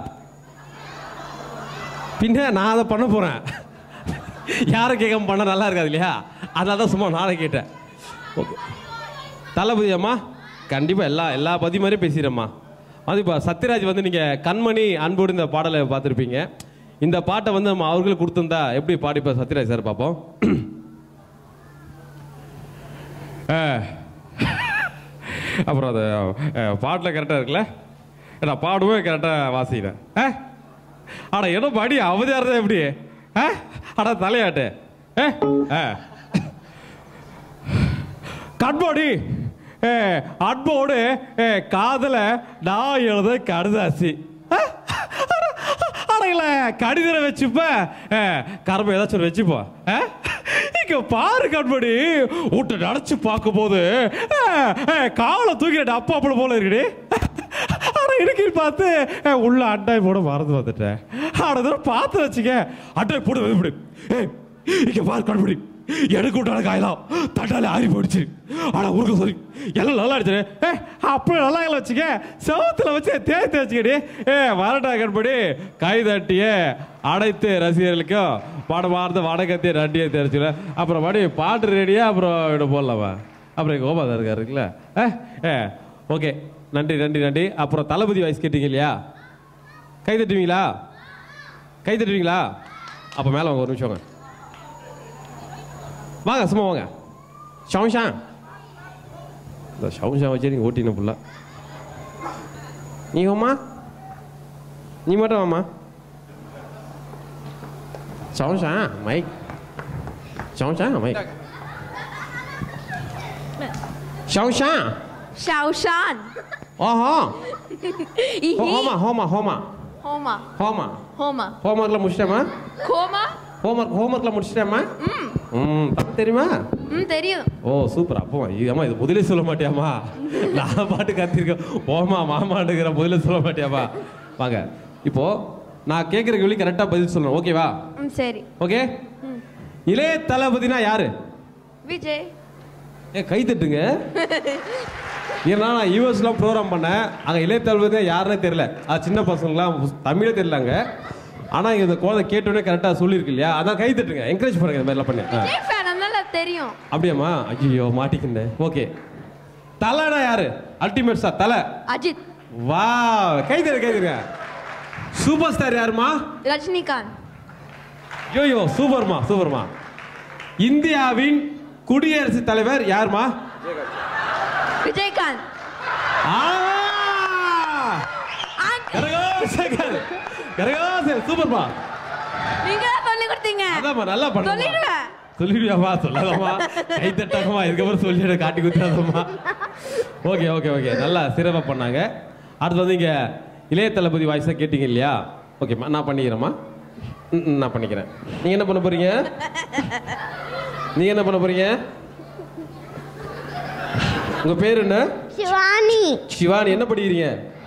பின்ன நான் அதை பண்ண போறேன் யாரை கேட்காம பண்ண நல்லா இருக்காது இல்லையா அதனால தான் சும்மா நாளை கேட்டேன் ஓகே தளபதி அம்மா கண்டிப்பாக எல்லா எல்லா பதி மாதிரியும் பேசிடுறேம்மா அது இப்போ சத்யராஜ் வந்து நீங்கள் கண்மணி அன்போடு இந்த பாடலை பார்த்துருப்பீங்க இந்த பாட்டை வந்து நம்ம அவர்களுக்கு கொடுத்துருந்தா எப்படி பாடிப்பா சத்யராஜ் சார் பார்ப்போம் அஹ். அப்புறம் அது பாட்டில் கரெக்டாக இருக்குல்ல நான் பாடுவேன் கரெக்டாக வாசிக்கிறேன் ஆ அட ஏதோ படி அவதியாரதா எப்படி ஆ அட தலையாட்டு ஏ ஆ கட்போடி ஏ அன்போடு ஏ காதல நான் எழுத கடுதாசி ஆ? அட, அட நாளைகள கடிதரை வச்சுப்ப கரம்பு ஏதாச்சும் ஒண்ணு வச்சுப்போம் ஆ? இங்க பாரு கண்படி விட்டு நினைச்சு பார்க்கும் போது காவலை தூக்கிட்டு அப்பா அப்படி போல இருக்குடி ஆனா எனக்கு பார்த்து அஹ், உள்ள அட்டாய் போட மறந்து வந்துட்டேன் ஆனா தடவை பார்த்து வச்சுக்க அட்டாய் போடு இப்படி ஏய், இங்க பாரு கண்படி எனக்கு விட்டான காயலாம் தட்டாலே ஆறி போயிடுச்சு ஆனா உருக்க சொல்லி எல்லாம் நல்லா அடிச்சு ஏ அப்படி நல்லா இல்லை வச்சுக்க செவத்துல வச்சு தேய்த்து வச்சுக்கடி ஏ வரட்டா கண்படி கை தட்டிய அனைத்து ரசிகர்களுக்கும் பாடமார்ந்த வடக்கத்தையும் நண்டியை தெரிச்சுல அப்புறம் மறுபடி பாட்டு ரெடியா அப்புறம் இட போடலாமா அப்புறம் எங்கள் கோபாதா இருக்காருங்களா ஏ ஏ ஓகே நன்றி நன்றி நன்றி அப்புறம் தளபதி வயசு கேட்டீங்க இல்லையா கை தட்டுவீங்களா கை தட்டுவீங்களா அப்போ மேலே வாங்க ஒரு நிமிஷம் வாங்க வாங்க சும்மா வாங்க ஷவுஷா இந்த ஷவுஷா வச்சு நீங்கள் ஓட்டின புள்ள நீ வாம்மா நீ மட்டும் வாம்மா ஷவுஷா மைக் ஷவுஷா மைக் ஷவுஷா 小山， ஓஹோ 咦 ஹோமா ஹோமா ஹோமா ，Homa ஹோமா Homa ஹோம்ஒர்க்லாம் முடிச்சிட்டேமா Koma， ஹோம்ஒர்க் ஹோம்ஒர்க்லாம் முடிச்சிட்டேமா ம் தமிழ் தெரியுமா 嗯，தெரியும் ஓ சூப்பர் அப்போ அம்மா இது முதலே சொல்ல மாட்டியாமா நான் பாட்டு கத்திருக்கேன் ஓமா மாமாண்டுங்கிற முதலே சொல்ல மாட்டியாமா வாங்க இப்போ நான் கேட்குற கேள்வி கரெக்டாக பதில் சொல்லணும் ஓகேவா ம் சரி ஓகே இளைய தளபதினா யாரு விஜய் ஏ கை தட்டுங்க ஏன்னா நான் யூஎஸ்லாம் ப்ரோக்ராம் பண்ணேன் அங்கே இளைய தளபதி யாருன்னே தெரியல அது சின்ன பசங்களாம் தமிழே தெரியலங்க ஆனால் இந்த குழந்தை கேட்டோன்னே கரெக்டாக சொல்லியிருக்கு இல்லையா அதான் கை தட்டுங்க என்கரேஜ் பண்ணுங்க இந்த மாதிரிலாம் பண்ணி ஆ விஜய் ஃபேன் அதனால தெரியும் அப்படியாம்மா ஐயோ மாட்டிக்கிண்டேன் ஓகே தலைடா யாரு அல்டிமேட் ஸ்டார் தலை அஜித் வா கைதரு கைதருங்க சூப்பர் ஸ்டார் யாருமா ரஜினிகாந்த் யோயோ சூப்பர்மா சூப்பர்மா இந்தியாவின் குடியரசுத் தலைவர் யாருமா விஜயகாந்த் ஆ! ஆண்டி, கரகோசகர். கரகோசகர். சூப்பர்மா நீங்க தான் சொல்லி கொடுத்தீங்க அதாம்மா நல்லா பண்ண சொல்லிடுவேன் சொல்லிடுவியாமா சொல்லாதம்மா கை தட்டாதம்மா இதுக்கப்புறம் சொல்லிடு காட்டி குத்தாதம்மா ஓகே ஓகே ஓகே நல்லா சிறப்பாக பண்ணாங்க அடுத்து வந்து இங்கே இளைய தளபதி வாய்ஸாக கேட்டீங்க இல்லையா ஓகேம்மா நான் பண்ணிக்கிறேம்மா ம், ம், நான் பண்ணிக்கிறேன் நீங்கள் என்ன பண்ண போறீங்க நீங்கள் என்ன பண்ண போறீங்க உங்கள் பேர் என்ன சிவானி சிவானி என்ன படிக்கிறீங்க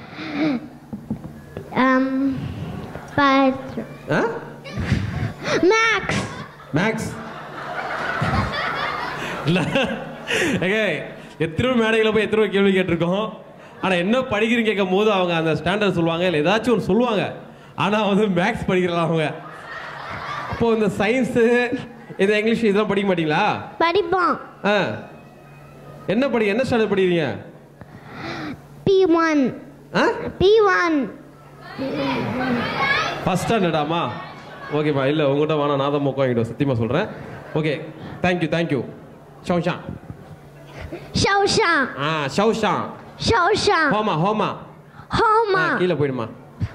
um, but ஆ Max மேக்ஸ் இல்ல ஏங்க எத்தனை மேடைகளை போய் எத்தனை கேள்வி கேட்டிருக்கோம் ஆனால் என்ன படிக்கிறீங்க கேட்கும் போது அவங்க அந்த ஸ்டாண்டர்ட் சொல்லுவாங்க இல்லை ஏதாச்சும் ஒன்று சொல்லுவாங்க ஆனால் வந்து மேக்ஸ் படிக்கிறாங்க அவங்க அப்போ இந்த சயின்ஸு இந்த இங்கிலீஷ் இதெல்லாம் படிக்க மாட்டீங்களா படிப்போம் ஆ என்ன படி என்ன ஸ்டாண்டர்ட் படிக்கிறீங்க P1 ஆ P1 ஃபஸ்ட் ஸ்டாண்டர்டாமா ஓகேப்பா இல்லை உங்கள்கிட்ட வேணாம் நான் தான் மொக்கம் வாங்கிடுவோம் சத்தியமாக சொல்கிறேன் ஓகே தேங்க்யூ தேங்க்யூ ஷவுஷா 小上 ஆ ஷவுஷா 小上 ஹோமா ஹோமா 后 ஆ, 嘛 கீழே போயிடுமா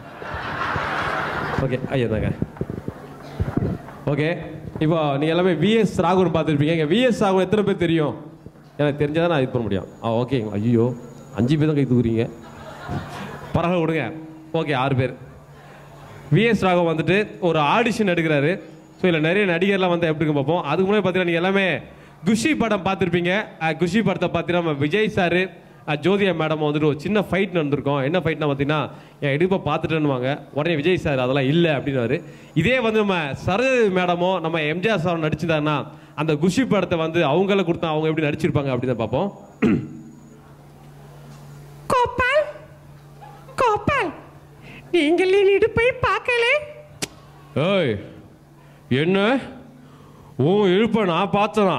ஓகே ஐயா தாங்க ஓகே இப்போ நீங்கள் எல்லாமே விஎஸ் ராகுல் பார்த்துருப்பீங்க இங்கே விஎஸ் ராகுல் எத்தனை பேர் தெரியும் எனக்கு தெரிஞ்சால் நான் இது பண்ண முடியும் ஆ ஓகே ஐயோ அஞ்சு பேர் தான் கை தூக்குறீங்க பரவாயில்ல விடுங்க ஓகே ஆறு பேர் விஎஸ் ராகவ் வந்துட்டு ஒரு ஆடிஷன் எடுக்கிறாரு ஸோ இதில் நிறைய நடிகர்லாம் வந்து எப்படி இருக்குன்னு பார்ப்போம் அதுக்கு முன்னாடி பார்த்தீங்கன்னா நீங்கள் எல்லாமே குஷி படம் பார்த்துருப்பீங்க அஹ் குஷி படத்தை பார்த்தீங்கன்னா நம்ம விஜய் சார் ஜோதியா மேடம் வந்துட்டு ஒரு சின்ன ஃபைட் நடந்திருக்கோம் என்ன ஃபைட்னா பார்த்தீங்கன்னா என் இடுப்பை பார்த்துட்டேன்னுவாங்க உடனே விஜய் சார் அதெல்லாம் இல்லை அப்படின்னாரு இதே வந்து நம்ம சரஜ் மேடமோ நம்ம எம்ஜிஆர் சார் நடிச்சிருந்தாருன்னா அந்த குஷி படத்தை வந்து அவங்கள கொடுத்தா அவங்க எப்படி நடிச்சிருப்பாங்க அப்படின்னு பார்ப்போம் கோபால் கோபால் நீங்கள் என் இடுப்பை பார்க்கல ஏய் என்ன உன் இழுப்பை நான் பார்த்தனா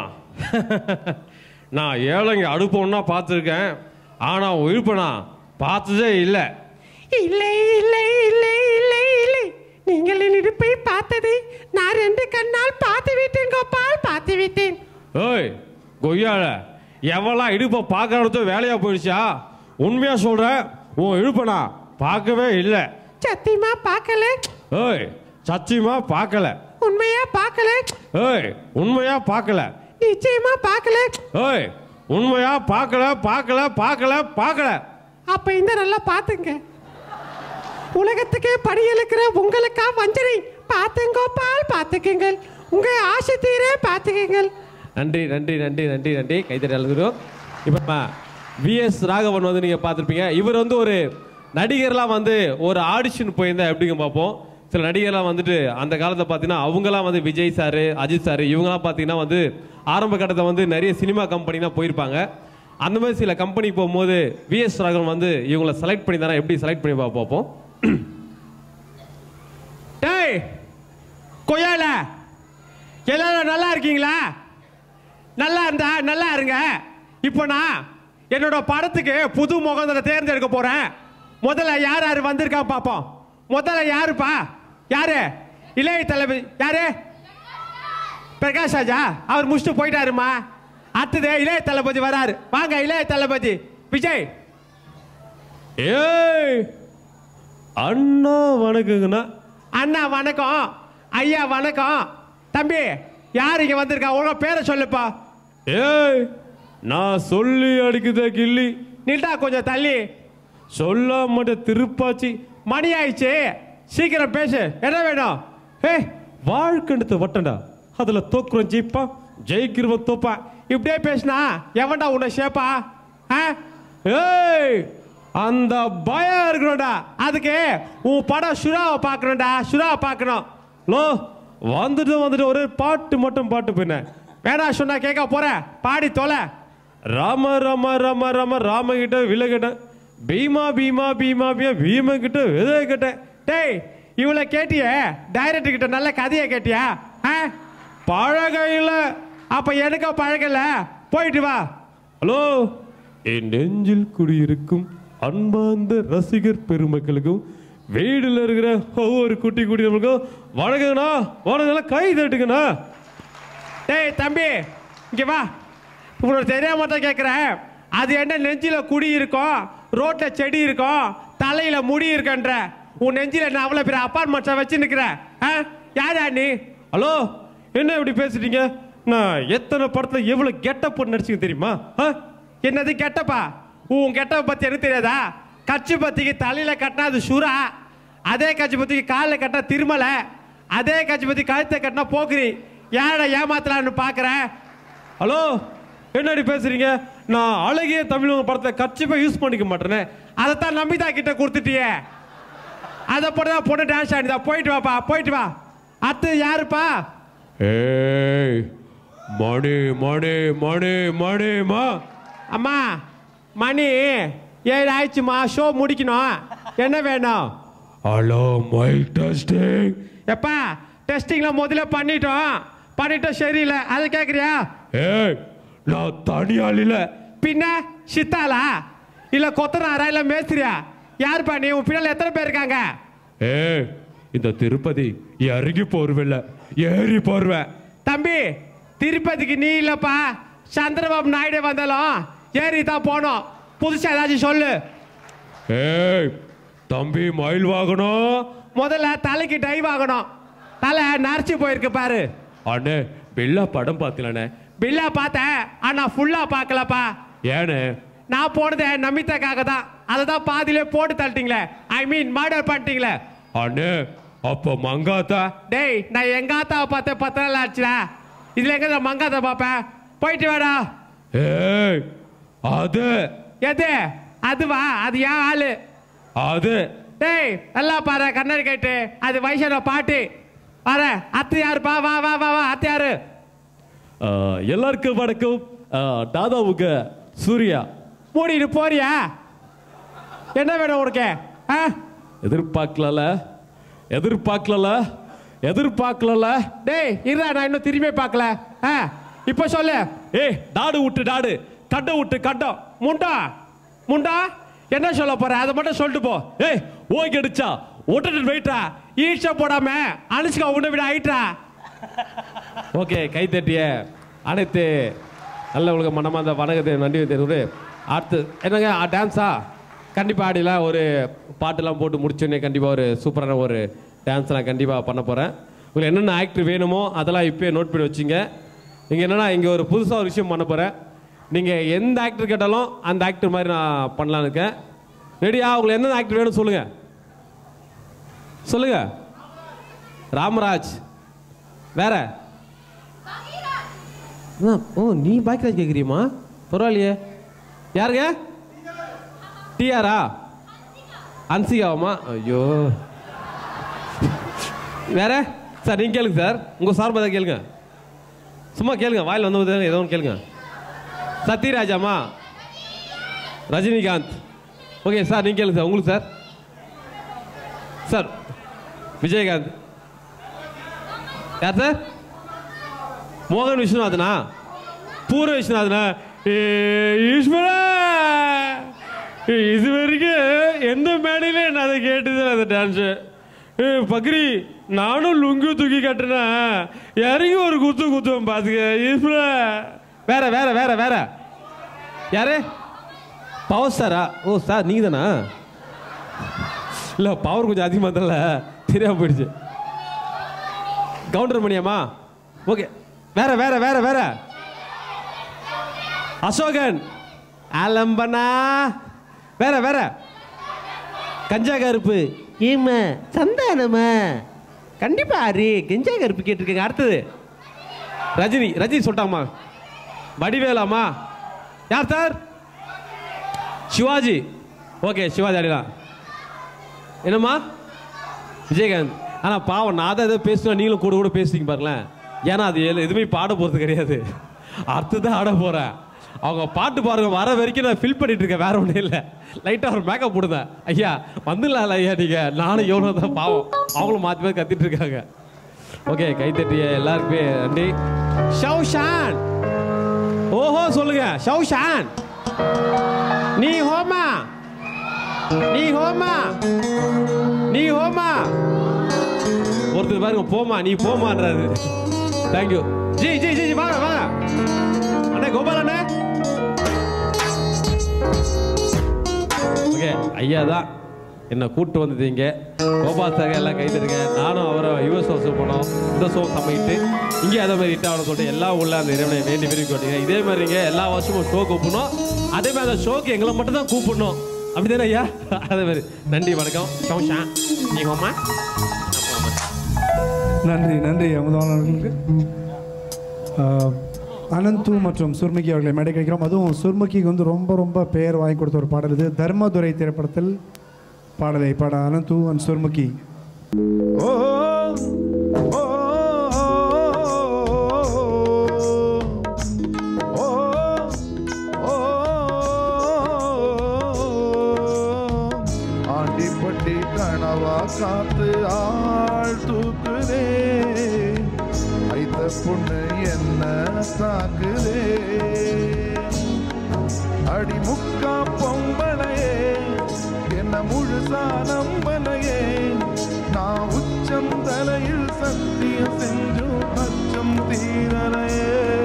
நான் ஏழைங்க அடுப்பு ஒன்றா பார்த்துருக்கேன் ஆனால் உன் இழுப்பை நான் பார்த்ததே இல்லை இல்லை இல்லை இல்லை இல்லை இல்லை நீங்கள் என் இடுப்பை பார்த்ததை நான் ரெண்டு கண்ணால் பார்த்து விட்டேன் கோபால் பார்த்து விட்டேன் ஏய் கொய்யால எவெல்லாம் இடுப்பை பார்க்கறது வேலையாக போயிடுச்சா உண்மையாக சொல்கிறேன் உன் இழுப்பை நான் பார்க்கவே இல்லை சத்தியமா பார்க்கல ஏய் சத்தியமா பார்க்கல உண்மையா பார்க்கல ஏய் உண்மையா பார்க்கல நிச்சயமா பார்க்கல ஏய் உண்மையா பார்க்கல பார்க்கல பார்க்கல பார்க்கல அப்ப இந்த நல்லா பார்த்துங்க உலகத்துக்கே படி இழுக்கிற உங்களுக்கா வஞ்சனை பார்த்துங்கோப்பால் பார்த்துக்குங்கள் உங்க ஆசை தீர பார்த்துக்குங்கள் நன்றி நன்றி நன்றி நன்றி நன்றி கைத்தறி அழுதுறோம் இப்போ விஎஸ் ராகவன் வந்து நீங்கள் பார்த்துருப்பீங்க இவர் வந்து ஒரு நடிகர்லாம் வந்து ஒரு ஆடிஷன் போயிருந்தா எப்படிங்க பார்ப்போம் சில நடிகர்லாம் வந்துட்டு அந்த காலத்தில் பார்த்தீங்கன்னா அவங்களாம் வந்து விஜய் சார் அஜித் சார் இவங்கலாம் பார்த்தீங்கன்னா வந்து ஆரம்ப கட்டத்தில் வந்து நிறைய சினிமா கம்பெனிலாம் போயிருப்பாங்க அந்த மாதிரி சில கம்பெனி போகும்போது விஎஸ் ராகவன் வந்து இவங்களை செலக்ட் பண்ணி தானே எப்படி செலக்ட் பண்ணி பா- பார்ப்போம் டேய் கொய்யால எல்லாரும் நல்லா இருக்கீங்களா நல்லா இருந்தா நல்லா இருங்க இப்போ நான் என்னோட படத்துக்கு புது முகங்களை தேர்ந்தெடுக்க போறேன் முதல்ல யார் யார் வந்திருக்கா பார்ப்போம் முதல்ல யாருப்பா யாரு இளைய தளபதி யாரு பிரகாஷ் ராஜா அவர் முடிச்சுட்டு போயிட்டாருமா அடுத்தது இளைய தளபதி வராரு வாங்க இளைய தளபதி விஜய் ஏய் அண்ணா வணக்கங்கண்ணா அண்ணா வணக்கம் ஐயா வணக்கம் தம்பி யார் இங்க வந்திருக்கா உங்க பேரை சொல்லுப்பா ஏய் நான் சொல்லி அடிக்குத கிள்ளி நில்டா கொஞ்சம் தள்ளி சொல்ல மாட்டேன் திருப்பாச்சி மணி ஆயிடுச்சு சீக்கிரம் பேசு என்ன வேணும் ஏய் வாழ்க்கெடுத்த வட்டண்டா அதுல தோக்குறோம் ஜெயிப்பான் ஜெயிக்கிறவன் தோப்பான் இப்படியே பேசினா எவன்டா உன்னை ஷேப்பா ஆ? ஏய் அந்த பயம் இருக்கணும்டா அதுக்கு உன் படம் சுறாவை பார்க்கணும்டா சுறாவை பார்க்கணும் லோ வந்துட்டு வந்துட்டு ஒரு பாட்டு மட்டும் பாட்டு பின்ன வேணா சொன்னா கேட்க போறேன் பாடி தொலை ராம ராம ராம ராம ராம கிட்ட விலை கிட்ட பீமா பீமா பீமா பீமா பீம கிட்ட விதை கிட்ட டேய் இவளை கேட்டியே டைரக்டர் கிட்ட நல்ல கதையை கேட்டியா ஆ? பழகையில் அப்ப எனக்கா பழகல போயிட்டு வா ஹலோ என் நெஞ்சில் குடியிருக்கும் அன்பார்ந்த ரசிகர் பெருமக்களுக்கும் வீடுல இருக்கிற ஒவ்வொரு குட்டி குட்டிகளுக்கும் வணக்கங்கண்ணா வணக்கங்களா கை தட்டுங்கண்ணா டேய் தம்பி இங்க வா உனக்கு தெரியாம தான் கேட்குறேன் அது என்ன நெஞ்சில குடி இருக்கும் ரோட்ல செடி இருக்கும் தலையில முடி இருக்குன்ற உன் நெஞ்சில நான் அவ்வளோ பெரிய அப்பார்ட்மெண்ட்ஸை வச்சு நிற்கிறேன் ஆ யாரா நீ ஹலோ என்ன இப்படி பேசுறீங்க நான் எத்தனை படத்துல எவ்வளவு கெட்டப் போட்டு நடிச்சுங்க தெரியுமா ஆ? என்னது கெட்டப்பா உன் கெட்டப்ப பத்தி எனக்கு தெரியாதா கட்சி பத்திக்கு தலையில கட்டினா அது சுறா அதே கட்சி பத்திக்கு காலில் கட்டினா திருமலை அதே கட்சி பத்தி கழுத்தை கட்டினா போக்குரி யாரை ஏமாத்தலான்னு பார்க்குறேன் ஹலோ என்னடி பேசுறீங்க நான் அழகிய தமிழ் படத்தை கட்சிப்பா யூஸ் பண்ணிக்க மாட்டேனே அதைத்தான் நம்பிதா கிட்ட கொடுத்துட்டியே அதை போட்டு தான் பொண்ணு டான்ஸ் ஆடிதா போயிட்டு வாப்பா போயிட்டு வா அடுத்து யாருப்பா ஏய் மணி மணி மணி மணிமா அம்மா மணி ஏழு ஆயிடுச்சுமா ஷோ முடிக்கணும் என்ன வேணும் ஹலோ மை டெஸ்டிங் எப்பா டெஸ்டிங்ல முதல்ல பண்ணிட்டோம் பண்ணிட்டோம் சரியில்லை அதை கேட்குறியா ஏய் நான் தனியாள் இல்ல பின்ன சித்தாளா இல்ல கொத்தனாரா இல்ல மேஸ்திரியா யாருப்பா நீ உன் பின்னால எத்தனை பேர் இருக்காங்க ஏய் இந்த திருப்பதி இறங்கி போர்வில்ல ஏறி போர்வேன் தம்பி திருப்பதிக்கு நீ இல்லப்பா சந்திரபாபு நாயுடு வந்தாலும் ஏறி தான் போனோம் புதுசா ஏதாச்சும் சொல்லு ஏய் தம்பி மயில் வாகனம் முதல்ல தலைக்கு டைவ் ஆகணும் தலை நரைச்சி போயிருக்கு பாரு அண்ணே பில்லா படம் பார்த்தீங்களாண்ணே பில்லா பார்த்தேன் ஆனா ஃபுல்லா பார்க்கலப்பா ஏண்ணே நான் போனது நமிதாக்காக தான் அதை தான் பாதியிலே போட்டு தள்ளிட்டீங்களே ஐ மீன் மர்டர் பண்ணிட்டீங்களே அண்ணே அப்ப மங்காத்தா டேய் நான் எங்க ஆத்தாவை பார்த்தேன் பத்து நாள் ஆச்சுடா இதுல எங்க நான் மங்காத்தா பார்ப்பேன் போயிட்டு வாடா ஏய் அது எது அதுவா அது ஏன் ஆளு அது டேய் நல்லா பாரு கண்ணாடி கேட்டு அது வயசான பாட்டு பாரு அத்து யாருப்பா வா வா வா வா அத்து யாரு ஆஹ், எல்லாருக்கும் வணக்கம் ஆஹ், தாதாவுக்கு சூர்யா மூடிட்டு போறியா என்ன வேணும் உனக்கு ஆ எதிர்பார்க்கல எதிர்பார்க்கல எதிர்பார்க்கல டேய் இருடா நான் இன்னும் திரும்பி பார்க்கல ஆ இப்போ சொல்லு ஏய் டாடு விட்டு டாடு கட்டை விட்டு கட்டம் முண்டா முண்டா என்ன சொல்ல போற அதை மட்டும் சொல்லிட்டு போ ஏய் ஓகே அடிச்சா விட்டுட்டு போயிட்டா ஈஷா போடாம அனுஷ்கா உன்னை விட ஆயிட்டா ஓகே கை தட்டிய அனைத்து நல்ல உலக மனமார்ந்த வணக்கத்தை நன்றி தெரிவித்து அடுத்து என்னங்க டான்ஸா கண்டிப்பாக ஆடிலாம் ஒரு பாட்டெல்லாம் போட்டு முடிச்சோடனே கண்டிப்பாக ஒரு சூப்பரான ஒரு டான்ஸ் நான் கண்டிப்பாக பண்ண போகிறேன் உங்களுக்கு என்னென்ன ஆக்டர் வேணுமோ அதெல்லாம் இப்போயே நோட் பண்ணி வச்சுங்க இங்கே என்னென்னா இங்கே ஒரு புதுசாக ஒரு விஷயம் பண்ண போகிறேன் நீங்கள் எந்த ஆக்டர் கேட்டாலும் அந்த ஆக்டர் மாதிரி நான் பண்ணலான்னு இருக்கேன் ரெடியா உங்களுக்கு எந்தெந்த ஆக்டர் வேணும் சொல்லுங்கள் சொல்லுங்க ராமராஜ் வேற ஆ, ஓ நீ பாக்கியராஜ் கேட்குறியம்மா பரவாயில்லையே யாருங்க டிஆரா அன்சிகாவாம்மா ஐயோ வேற சார் நீங்கள் கேளுங்க சார் உங்கள் சார்பாக தான் கேளுங்க சும்மா கேளுங்க வாயில் வந்து ஏதோ ஒன்று கேளுங்க சத்யராஜாமா ரஜினிகாந்த் ஓகே சார் நீங்கள் கேளுங்க சார் உங்களுக்கு சார் சார் விஜயகாந்த் யார் சார் மோகன் விஸ்வநாதனா பூர்வ விஸ்வநாதனா ஏ, ஈஸ்வரா இது வரைக்கும் எந்த மேடையில நான் அதை கேட்டது அந்த டான்ஸு ஏ பக்ரி நானும் லுங்கு தூக்கி கட்டுனேன் இறங்கி ஒரு குத்து குத்துவேன் பார்த்துக்க ஈஸ்வரா வேற வேற வேற வேற யாரு பவர் சாரா ஓ சார் நீங்க தானா இல்லை பவர் கொஞ்சம் அதிகமாக தெரியல தெரியாம போயிடுச்சு கவுண்டர் மணியாமா ஓகே வேற வேற வேற வேற அசோகன் அலம்பனா வேற வேற கஞ்சா கருப்பு ஏமா சந்தானமா கண்டிப்பா ஆறு கஞ்சா கருப்பு கேட்டிருக்கேங்க அடுத்தது ரஜினி ரஜினி சொல்லிட்டாமா வடிவேலாமா யார் சார் சிவாஜி ஓகே சிவாஜி அடிலாம் என்னம்மா விஜயகாந்த் ஆனால் பாவம் நான் தான் ஏதோ பேசுனா நீங்களும் கூட கூட பேசுறீங்க பாருங்களேன் ஏன்னா அது எது- எதுவுமே பாட போகிறது கிடையாது அடுத்து தான் ஆட போகிறேன் அவங்க பாட்டு பாருங்க வர வரைக்கும் நான் ஃபில் பண்ணிட்டு இருக்கேன் வேற ஒன்றும் இல்லை லைட்டாக ஒரு மேக்கப் போடுதேன் ஐயா வந்துடலாம் ஐயா நீங்கள் நானும் எவ்வளோ தான் பாவம் அவங்களும் மாற்றி மாற்றி கத்திட்டு இருக்காங்க ஓகே கைத்தட்டிய எல்லாருக்குமே நன்றி ஷவுஷான் ஓஹோ சொல்லுங்க ஷவுஷான் நீ ஹோமா நீ ஹோமா நீ ஹோமா ஒருத்தர் பாருங்க போமா நீ போமான்றாரு தேங்க்யூ ஜி ஜி ஜி ஜி, வாங்க வாங்க அண்ணே கோபால் அண்ணே ஓகே ஐயா தான் என்னை கூப்பிட்டு வந்தது இங்கே கோபால் சார் எல்லாம் கைதருங்க நானும் அவரை யுஎஸ் ஹவுஸ் போனோம் இந்த ஷோ சமைக்கிட்டு இங்கே அதே மாதிரி ஹிட் ஆகணும் சொல்லிட்டு எல்லாம் உள்ள அந்த இறைவனை வேண்டி விரும்பி கொண்டீங்க இதே மாதிரி நீங்கள் எல்லா வருஷமும் ஷோ கூப்பிடணும் அதே மாதிரி அந்த ஷோக்கு எங்களை மட்டும் தான் கூப்பிடணும் அப்படிதானே ஐயா அதே மாதிரி நன்றி வணக்கம் சௌஷா நீ ஹோமா நன்றி நன்றி அமுதானவர்களுக்கு ஆஹ், அனந்து மற்றும் சுர்முகி அவர்களை மேடை கிடைக்கிறோம் அதுவும் சுர்முகிக்கு வந்து ரொம்ப ரொம்ப பெயர் வாங்கி கொடுத்த ஒரு பாடல் இது தர்மதுரை திரைப்படத்தில் பாடலை பாட அனந்து அண்ட் சுர்முகி ஓ ஓ ஓ ஓ ஆண்டிப்பட்டி கனவா காத்து ஆள் தூக்குதே ஐத்த பொண்ணு என்ன தாக்குதே அடி முக்கா பொம்பளையே என்ன முழுசா நம்பலையே நான் உச்சம் தலையில் சத்தியம் செஞ்சும் அச்சம் தீரலையே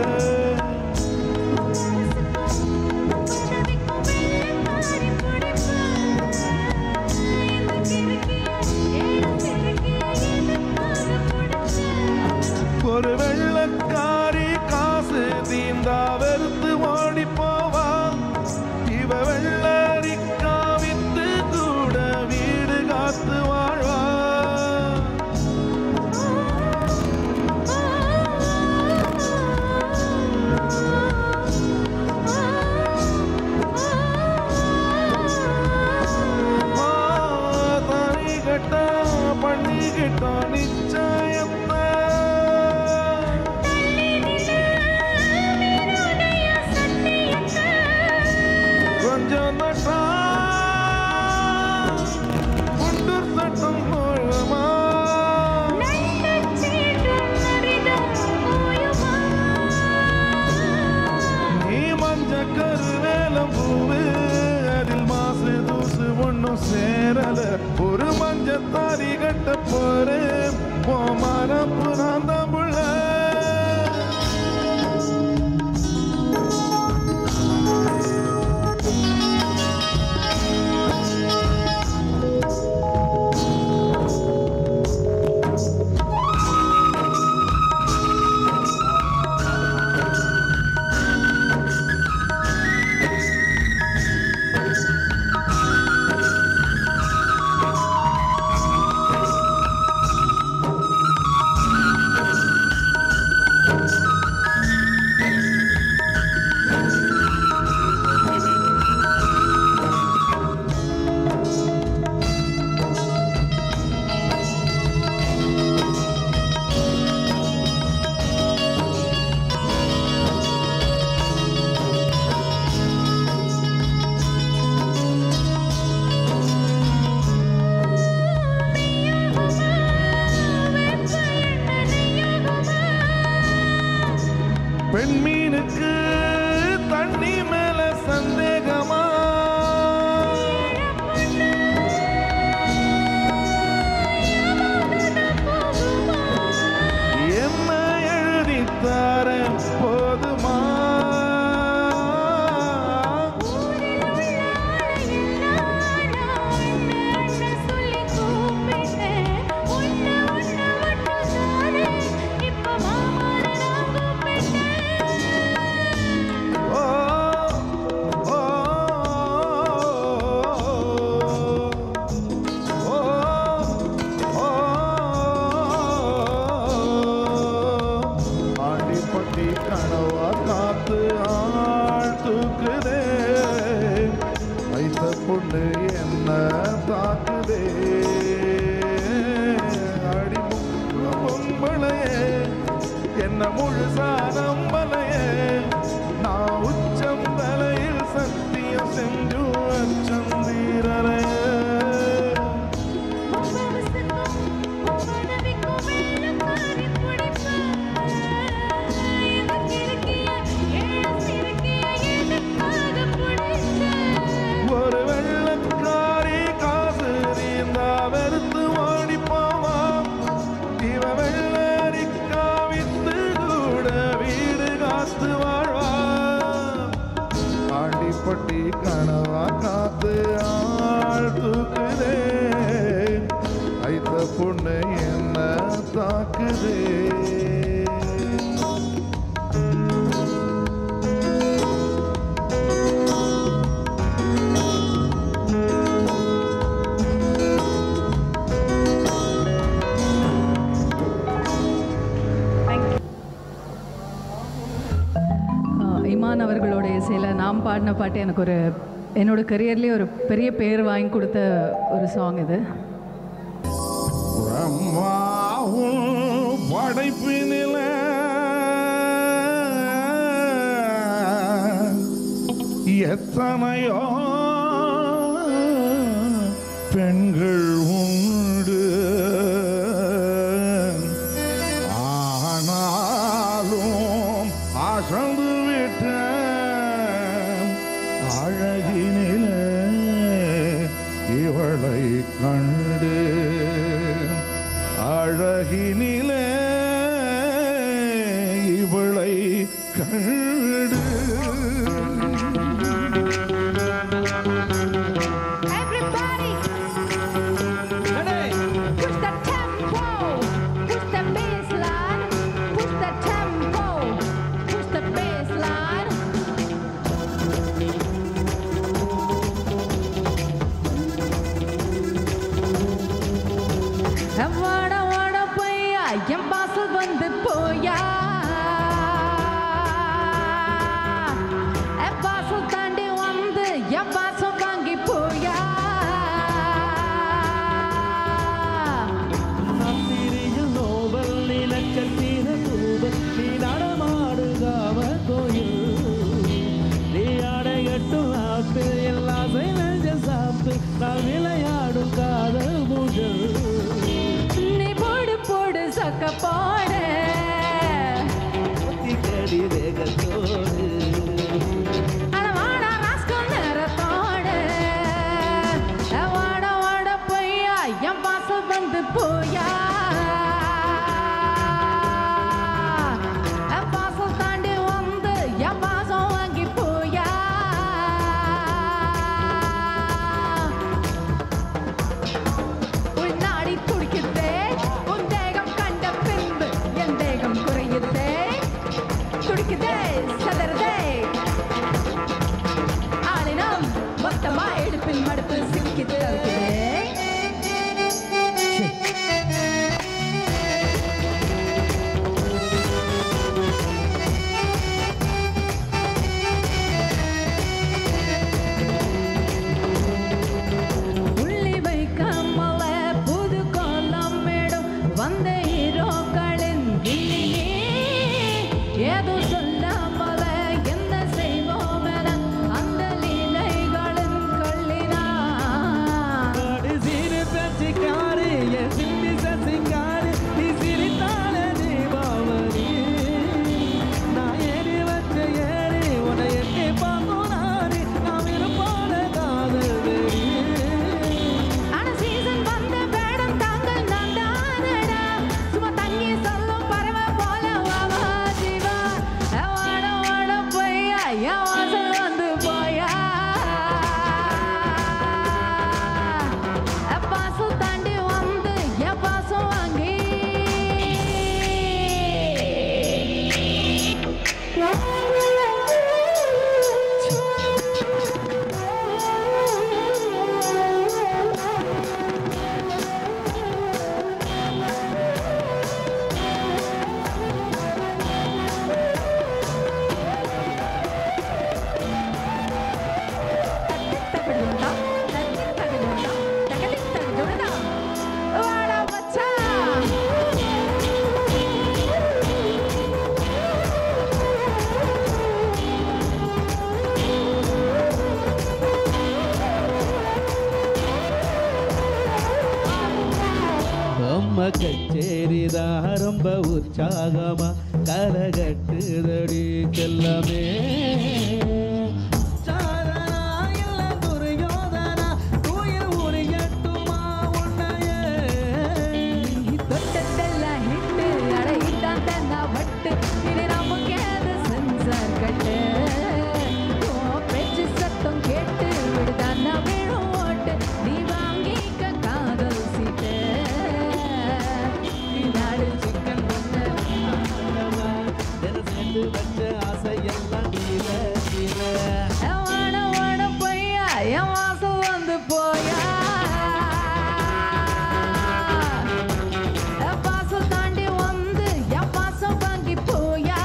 ஒரு வெள்ளக்காரி காசு தீந்தா வெறுத்து ஓடி போவா இவ வெள்ளரிக்கா வித்து கூட வீடு காத்து வாழ்வா பெண்மீனுக்கு தண்ணி மேல சந்தேகமா என்ன எழுதித்தார போதுமா ஓ ஓ ஓ ஓ ஆண்டிப்பட்டி கனவா காத்து ஆள் தூக்குதே ஐத்த பொண்ணு என்ன தாக்குதே அடி பொம்பளையே என்ன முழுசா நம்பலையே நான் உச்சம் தலையில் சத்தியம் செஞ்சு அச்சம் தீரலையே ஒரு வெள்ளக்காரி காசு நீந்தா வெறுத்து ஓடி போவா இவ வெள்ளரிக்கா வித்து கூட வீடு காத்து வாழ்வா ஆண்டிப்பட்டி கனவா காத்து ஆள் தூக்குதே ஐத்த பொண்ணு என்ன தாக்குதே ஆஹ் இமான் அவர்களோட இசையில் நாம் பாடின பாட்டு எனக்கு ஒரு என்னோட கரியர்லேயே ஒரு பெரிய பேர் வாங்கி கொடுத்த ஒரு சாங் இது பிரம்மாவும் படைப்பினில எத்தனையோ பெண்கள் உண்டு ஆனாலும் அசந்து விட்ட அழகினிலே இவளை கண்டு அழகினிலே இவளை கண்டு வாட வாட பையா என் பாசல் வந்து போயா என் பாசல் தாண்டி வந்து என் பாசம் வாங்கி போயா நந்திரியில் நோவல் நிலக்கத்தீர தூவல் நீ நடமாடுகாம கோயில் நீ அடையட்டும் ஆப்பு எல்லாம் நெஞ்ச சாப்பு நான் விளையாடும் காதல் முகல் நீ போடு போடு சக்க போடு கடி வேகத்தோடு அட வாடா ராஸ்கல் நேரத்தோடு வாட வாட பொய்யா என் பாசல் வந்து போயா என் பாசல் தாண்டி வந்து என் பாசம் வாங்கி போயா உள்நாடி துடிக்குதே உன் தேகம் கண்ட பின்பு என் தேகம் குறையுதே துடிக்குதே சதறதே ஆளினம் மொத்தமா எடுப்பில் மடுப்பு சிக்கி தவிக்குதே உள்ளி வைக்காமல புது கோலம் மேடும் வந்த ஹீரோக்களின் கிள்ளியே ஏதோ சொல்லாமல என்ன செய்வோம் என அந்த லீலைகளின் கள்ளினா சீரு பேச்சுக்காரு என் சிந்தி சசிக்காரு நீ சிரித்தால தீபாவளி நான் ஏறி கச்சேரிதான் ரொம்ப உற்சாகமா கரகட்டுதடி செல்லமே சாரணா இல்ல துரியோதனா, துயில் உரியட்டுமா உன்னையே? தொட்டதெல்லாம் ஹிட்டு அட இதான் தந்தா வட்டு இது நமக்கு அது சென்சார் கட்டு உன் பேச்சு சத்தம் கேட்டு விடுதான்னா விழும் ஓட்டு நீ வாங்கிக்க காதல் சீட்டு நாடு சிக்கன் சேர்ந்து வச்ச ஆசையெல்லாம் தீர தீர வாட வாட பொய்யா என் வாசம் வந்து போயா என் பாசம் தாண்டி வந்து என் பாசம் வாங்கி போயா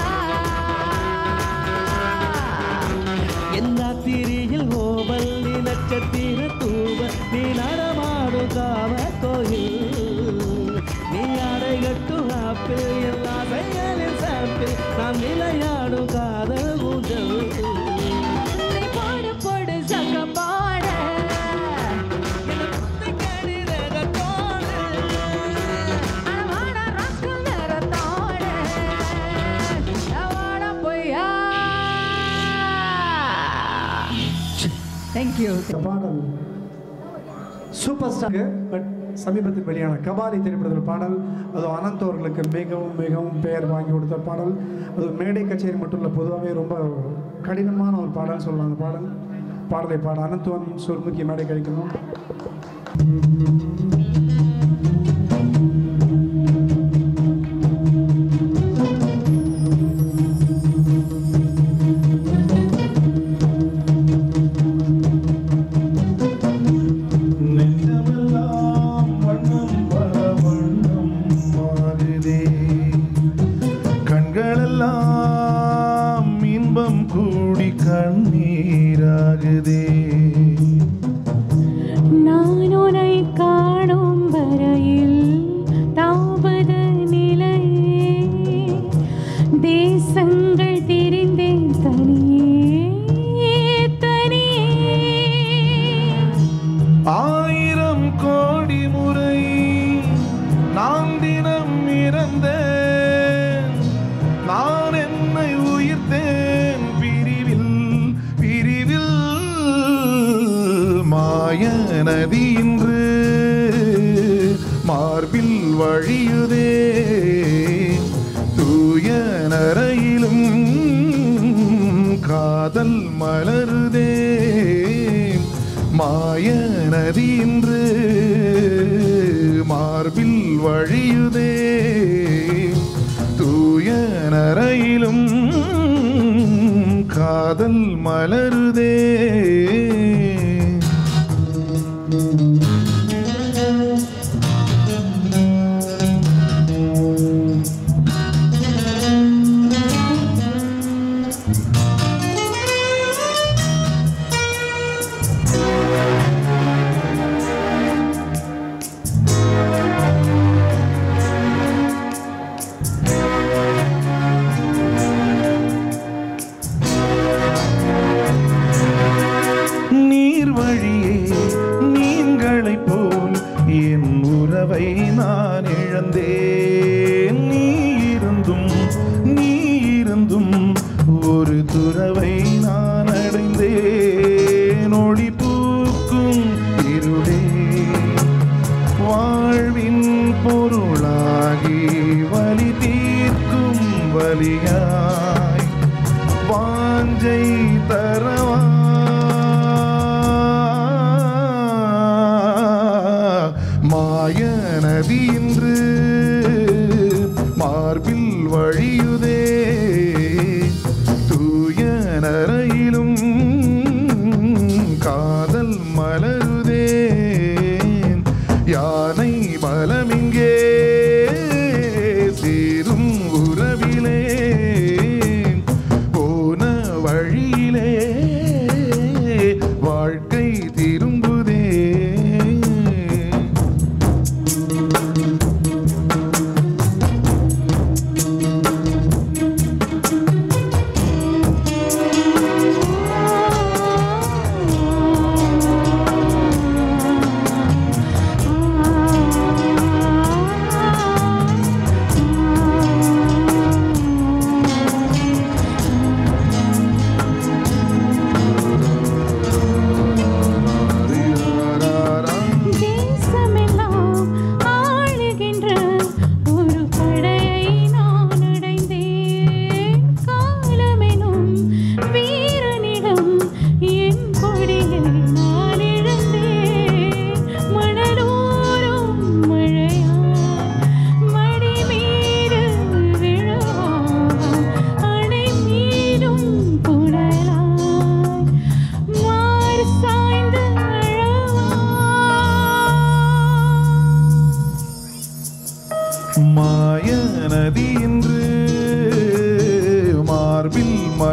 எல்லா திரியில் ஓவல் நீ நட்சத்திர தூவ நீ நடமாடும் காவ கோயில் நீ அடைகட்டும் ஆப்பிள் எல்லா செயலில் சாப்பிள் நான் விளையாடும் காதல் ஊஞ்சல் நீ போடு போடு சக்க போட வாட ராஸ்கல் நேரத்தோட வாட பொய்யா தேங்க்யூ இந்த பாடல் சூப்பர் ஸ்டார் பட் சமீபத்தில் வெளியான கபாலி திரைப்படத்தில் பாடல் அது அனந்த் அவர்களுக்கு மிகவும் மிகவும் பெயர் வாங்கி கொடுத்த பாடல் அது மேடை கச்சேரி மட்டும் இல்லை பொதுவாகவே ரொம்ப கடினமான ஒரு பாடல் சொல்லலாம் அந்த பாடல் பாடலை பாட அனந்த்வன் சுர்முகி மேடை கழிக்கணும் நெஞ்சமெல்லாம் வண்ணம் பல வண்ணம் மாறுதே கண்களெல்லாம் இன்பம் கூடி கண்ணீராகுதே நான் உன்னை காணும் வரையில் தாபத நிலையே தேசங்கள் தெரிந்தேன் தனியே தனியே ஆயிரம் கோடி முறை நான் தினம் இறந்தேன் நான் என்னை உயிர்த்தேன் பிரிவில் பிரிவில் மாய நதி இன்று மார்பில் வழியுதே தூய நரையிலும் காதல் மலருதே மாய நதி இன்று மார்பில் வழியுதே தூய நரையிலும் காதல் மலருதே நீர் வழியே நீங்களைப் போல் என் உறவை நான் இழந்தேன் நீ இருந்தும் நீ இருந்தும் ஒரு துறவை நான் அடைந்தேன் ஒளி பூக்கும் இருளே வாழ்வின் பொருளாகி வலி தீர்க்கும் வலியாய் வாஞ்சை தரவா மாய நதி இன்று மார்பில் வழியுதே தூய நரையிலும் காதல் மலருதே யானை பலமிங்கே சேரும் உறவிலே போன வழியிலே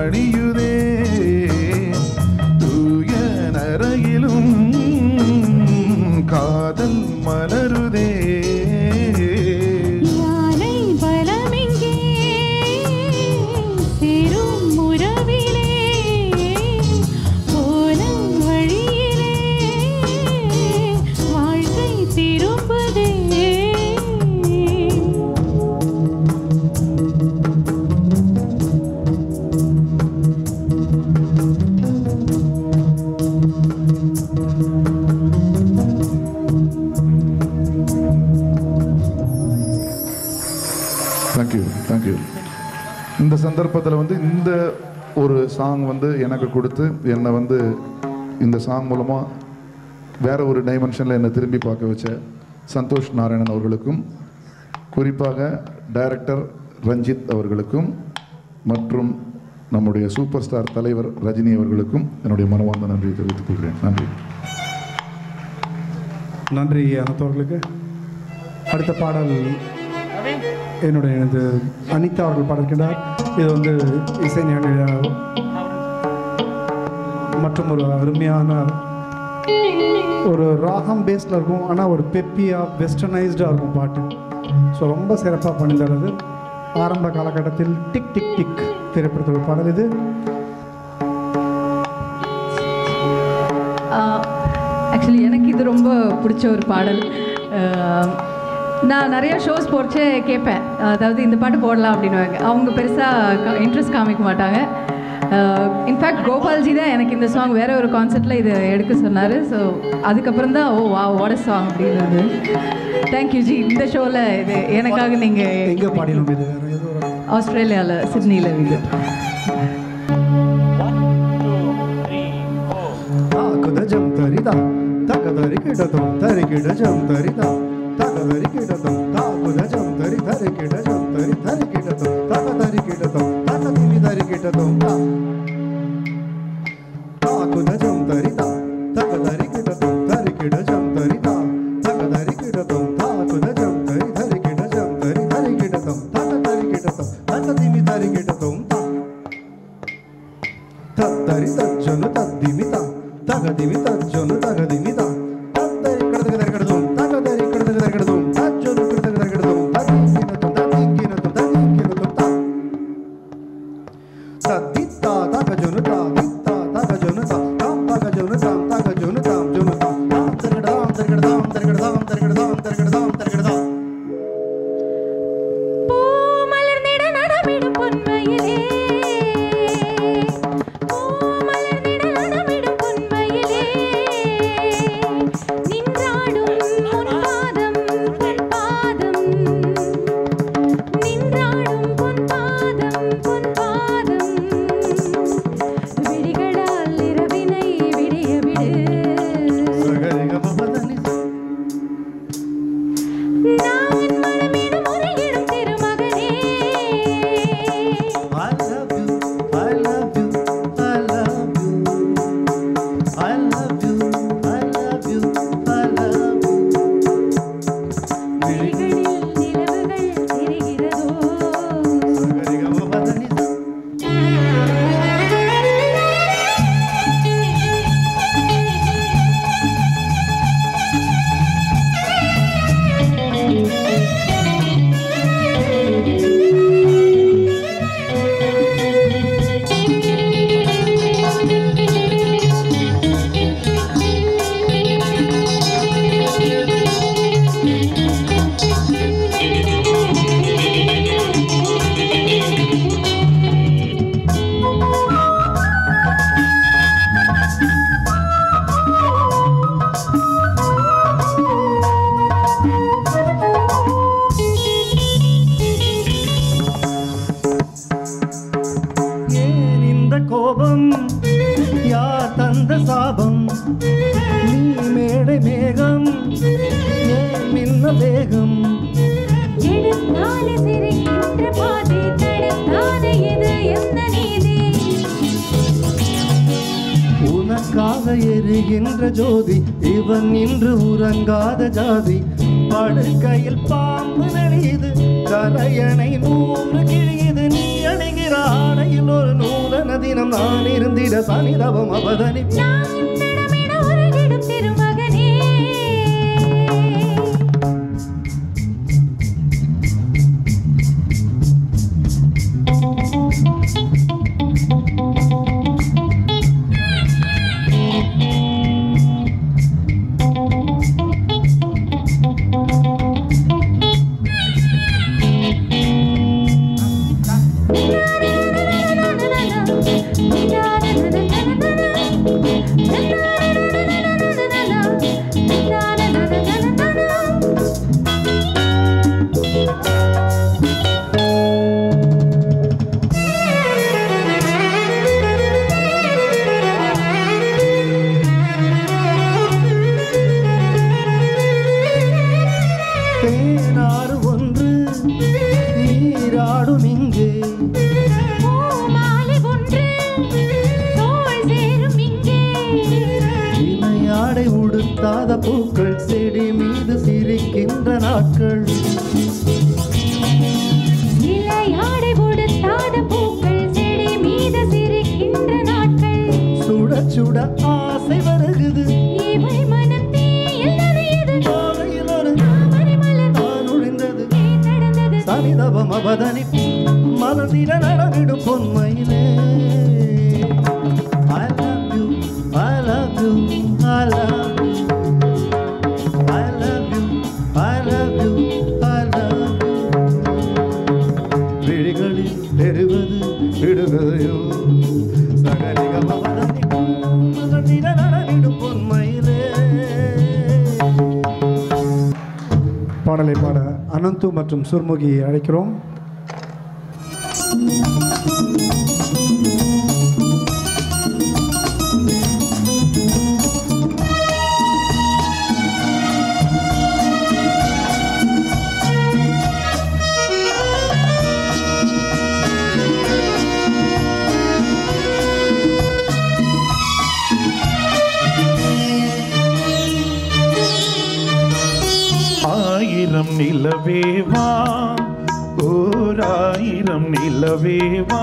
அணியுதே தூய நரையிலும் காதல் மலருதே யானை பலமிங்கே சேரும் உறவிலே போலும் வழியிலே வாழ்க்கை திரும்புதே தேங்க்யூ தேங்க்யூ இந்த சந்தர்ப்பத்தில் வந்து இந்த ஒரு சாங் வந்து எனக்கு கொடுத்து என்னை வந்து இந்த சாங் மூலமாக வேற ஒரு டைமென்ஷனில் என்னை திரும்பி பார்க்க வச்ச சந்தோஷ் நாராயணன் அவர்களுக்கும் குறிப்பாக டைரக்டர் ரஞ்சித் அவர்களுக்கும் மற்றும் நம்முடைய சூப்பர் ஸ்டார் தலைவர் ரஜினி அவர்களுக்கும் என்னுடைய மனவார்ந்த நன்றியை தெரிவித்துக் கொள்கிறேன் நன்றி நன்றி அனத்தவர்களுக்கு அடுத்த பாடல் என்னுடைய எனது அனிதா அவர்கள் பாடிருக்கின்றார் இது வந்து இசை ஞானிய மற்றும் ஒரு அருமையான ஒரு ராகம் பேஸ்டில் இருக்கும் ஆனால் ஒரு பெப்பியாக வெஸ்டர்னைஸ்டாக இருக்கும் பாட்டு ஸோ ரொம்ப சிறப்பாக பண்ணியிருந்தது ஆரம்ப காலகட்டத்தில் டிக் டிக் டிக் திரைப்படத்தோட பாடல் இது ஆக்சுவலி எனக்கு இது ரொம்ப பிடிச்ச ஒரு பாடல் ஆஹ் நான் நிறைய ஷோஸ் போச்சு கேட்பேன் அதாவது இந்த பாட்டு போடலாம் அப்படின்னு அவங்க பெருசாக இன்ட்ரெஸ்ட் காமிக்க மாட்டாங்க இன்ஃபேக்ட் கோபால்ஜி தான் எனக்கு இந்த சாங் வேற ஒரு கான்செப்டில் இது எடுக்க சொன்னார் ஸோ அதுக்கப்புறம் தான் ஓ வா வாட சாங் அப்படின்றது தேங்க்யூ ஜி இந்த ஷோவில் இது எனக்காக நீங்கள் எங்கே பாடினோம் இது வேற ஏதோ ஒரு ஆஸ்திரேலியாவில் சிட்னியில் இது ತಾಕದ ಜಂ ತರಿದ ತಕದರಿ ಕಿಡತಂ ತರಿ ಕಿಡ ಜಂ ತರಿದ ತಕದರಿ ಕಿಡತಂ ತಾಕದ ಜಂ ತರಿ ತರಿ ಕಿಡ ಜಂ ತರಿ ತರಿ ಕಿಡತಂ ತಕದರಿ ಕಿಡತಂ ತಕದಿಮಿ ದರಿ ಕಿಡತಂ ತಾಕದ ಜಂ ತರಿದ ತಕದರಿ ಕಿಡತಂ ತರಿ ಕಿಡ ಜಂ ತರಿದ ತಕದರಿ ಕಿಡತಂ ತಾಕದ ಜಂ ತರಿ ತರಿ ಕಿಡ ಜಂ ತರಿ ತರಿ ಕಿಡತಂ ತಕದರಿ ಕಿಡತಂ ತಕದಿಮಿ ದರಿ ಕಿಡತಂ ತಾ ತತ್ತರಿ ತಜ್ಜನು ತದ್ದಿಮಿತ ತಗದಿಮಿ ತಜ್ಜನು ತಗದಿಮಿತ ತತ್ತರಿ ಕಡದಗದಗಡದು ತಗದರಿ ಕಡದಗದಗಡದು ತಜ್ಜನು ಕಡದಗದಗಡದು ತದ್ದಿಕ್ಕಿನತು ತದ್ದಿಕ್ಕಿನತು ತದ್ದಿಕ್ಕಿನತು ತ ತದ್ದಿತ್ತ ತಗಜನು ತ ದಿತ್ತ ತಗಜನು ತ ತಾಂ ತಗಜನು ತಾಂ ತಗಜನು ತಾಂ ಜನು ತಾಂ ತಾಂ ತರಗಡಾಂ ತರಗಡದಾಂ ತರಗಡದಾಂ ತರಗಡದಾಂ ತರಗಡದಾಂ ತರಗಡದಾಂ பூமலர்ந்திட நடமிடும் பொன்மையிலே பூமலர்ந்திட நடமிடும் பொன்மையிலே நின்றாடும் பொன் பாதம் பொன் பாதம் நின்றாடும் பொன் பாதம் பொன் பாதம் விழிகளால் இரவினை விடிய விடு நான் மனமிடும் முறையிடும் திருமகனே I love you, I love you, I love you. I love you, I love you, I love you. விழிகளில் நிலவுகள் தெரிகிறதோ ஏன் இந்த கோபம் யார் தந்த சாபம் நீ மேடை மேகம் ஏன் மின்ன வேகம் எடுத்தாலே சிரிக்கின்ற பாதை தடுத்தானே இது என்ன நீதி உனக்காக எரிகின்ற ஜோதி இவன் இன்று உறங்காத ஜாதி படுக்கையில் பாம்பு நெளியுது தலையணை நூறு கிழியுது நீ அணிகிற ஆடையில் ஒரு நூல நதி என்றும் நான் இருந்திட சனிதவம் அவதனி உருகிடும் திருமகனே தேனாறு ஒன்று நீராடும் இங்கே மாலை ஒன்று தோள் சேரும் இங்கே இணையாடை உடுத்தாத பூக்கள் செடி மீது சிரிக்கின்ற நாட்கள் இலையாடை உடுத்தாத பூக்கள் செடி மீது சிரிக்கின்ற நாட்கள் சுட சுட ஆசை வருகுது இவை மனம் தீயில் நனையுது ஆலையில் ஒரு தாமரை மலர் நான் ஒழிந்தது நடந்தது சனிதவம் அவதனி மனதில நடவிடும் பொன்மையிலே I love you, I love you, I love you. I love you, I love you, I love you. விழிகளில் தெரிவது விடுகதையோ சகரிகம் அவதனி மனதில நடவிடும் பொன்மையிலே பாடலை பாட அனந்து மற்றும் சுர்முகியை அழைக்கிறோம் ஆயிரம் நிலவேவா ஓர் ஆயிரம் நிலவேவா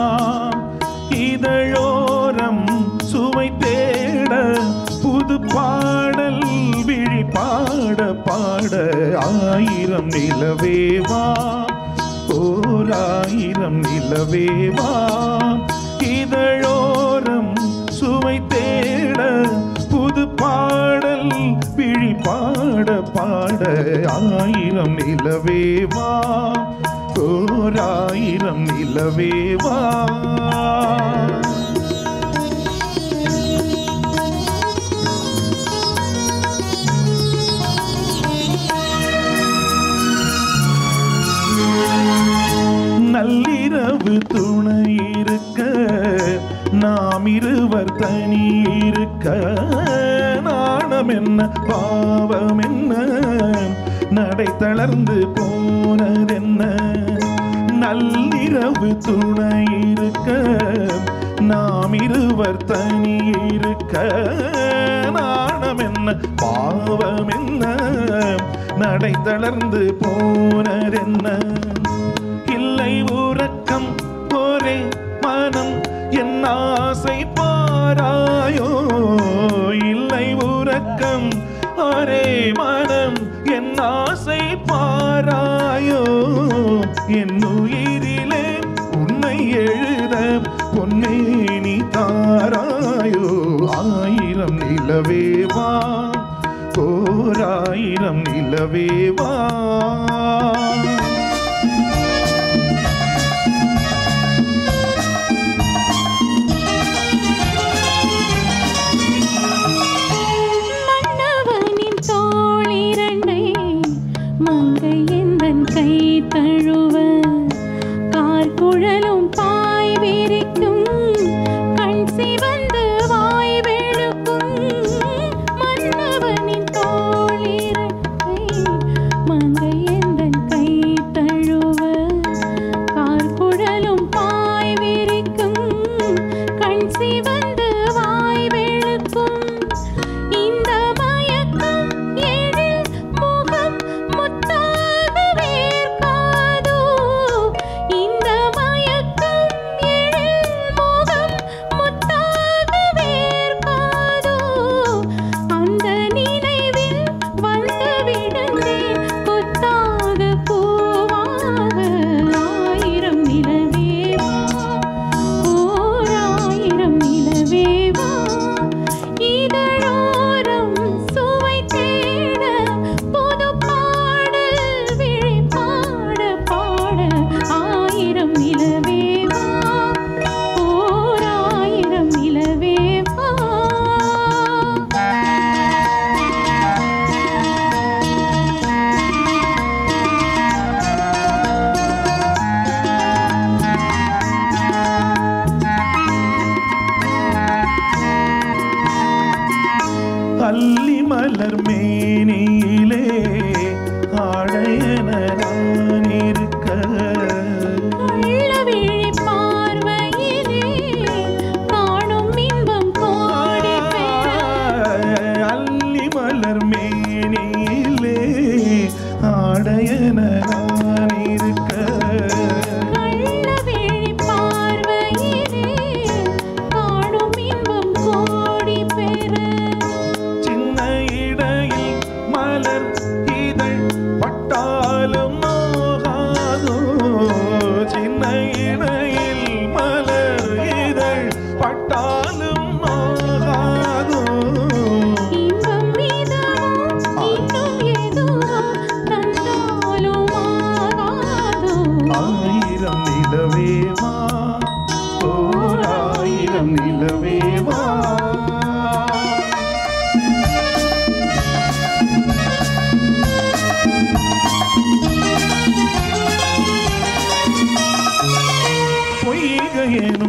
இதழோரம் சுவை தேட புது பாடல் விழி பாட பாட ஆயிரம் நிலவேவா ஓர் ஆயிரம் நிலவேவா இதழோரம் சுவை தேட புது பாடல் விழி பாட பாட ஆயிரம் நிலவேவா ஓர் ஆயிரம் நிலவேவா நள்ளிரவு துணை இருக்க நாம் இருவர் தனி இருக்க நாணம் என்ன பாவம் என்ன நடை தளர்ந்து போனதென்ன நள்ளிரவு துணை இருக்க நாம் இருவர் தனி இருக்க நாணம் என்ன பாவம் என்ன நடை தளர்ந்து போனதென்ன இல்லை உறக்கம் ஒரே மனம் என் ஆசை பாராயோ இல்லை உறக்கம் ஒரே மனம் என் ஆசை பாராயோ என் உயிரிலே உன்னை எழுத பொன்னே நீ தாராயோ ஆயிரம் நிலவேவா ஓராயிரம் நிலவேவா மன்னவனின் தோளிரண்டை மங்கை எந்தன் கை தழுவ கார் குழலும் பாய் விரிக்கும் கண் சிவந்து வாய் வெளுக்கும் மன்னவனின் தோளிரண்டை மங்கை எந்தன்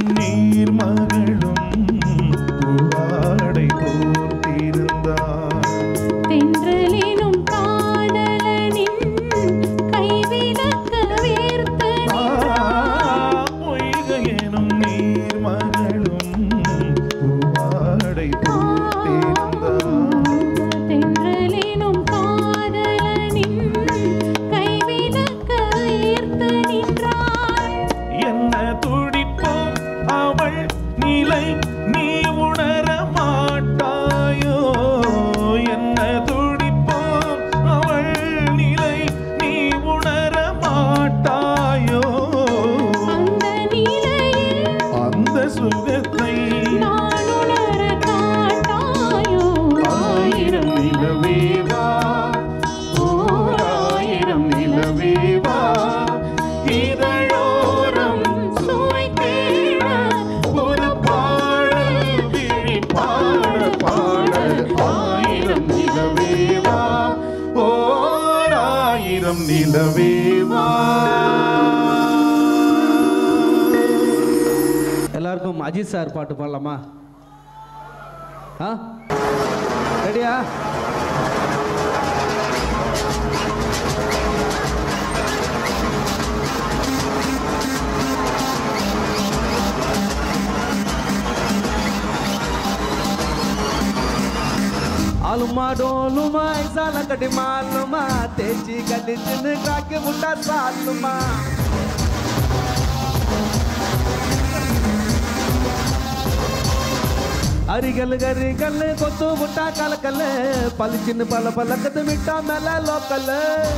நீர்மகளும் பூவாடை போர்த்திருந்தார் தென்றலினும் காதலனின் கைவிலக்க வேர்த்து பொய்கையெனும் நீர்மகளும் பூவாடை போர்த்திருந்தார் தென்றலினும் காதலனின் கைவிலக்க வேர்த்து நின்றாள் என்ன துடிப்போ அவள் நிலை நீ உணர மாட்டாயோ என்ன துடிப்போ அவள் நிலை நீ உணர மாட்டாயோ அந்த நிலையில் அந்த சுகத்தை நான் உணர காட்டாயோ ஆயிரம் நிலவேவா ஓர் ஆயிரம் நிலவேவா இதழோரம் சுவை தேட ஒரு பாடல் விழி பாட பாட ஆயிரம் நிலவேவா ஓர் ஆயிரம் நிலவேவா எல்லாருக்கும் அஜித் சார் பாட்டு பாடலாமா ஆ ரெடியா ఆలుమా డోలుమా ఇసాల కటి మాలుమా తెచ్చి కటి చిన్న కాకి ముట్ట సాలుమా అరిగల్ గరిగల్ కొత్తు ముట్ట కలకల్ పలిచిన పల పలకత మిట్ట మెల లోకల్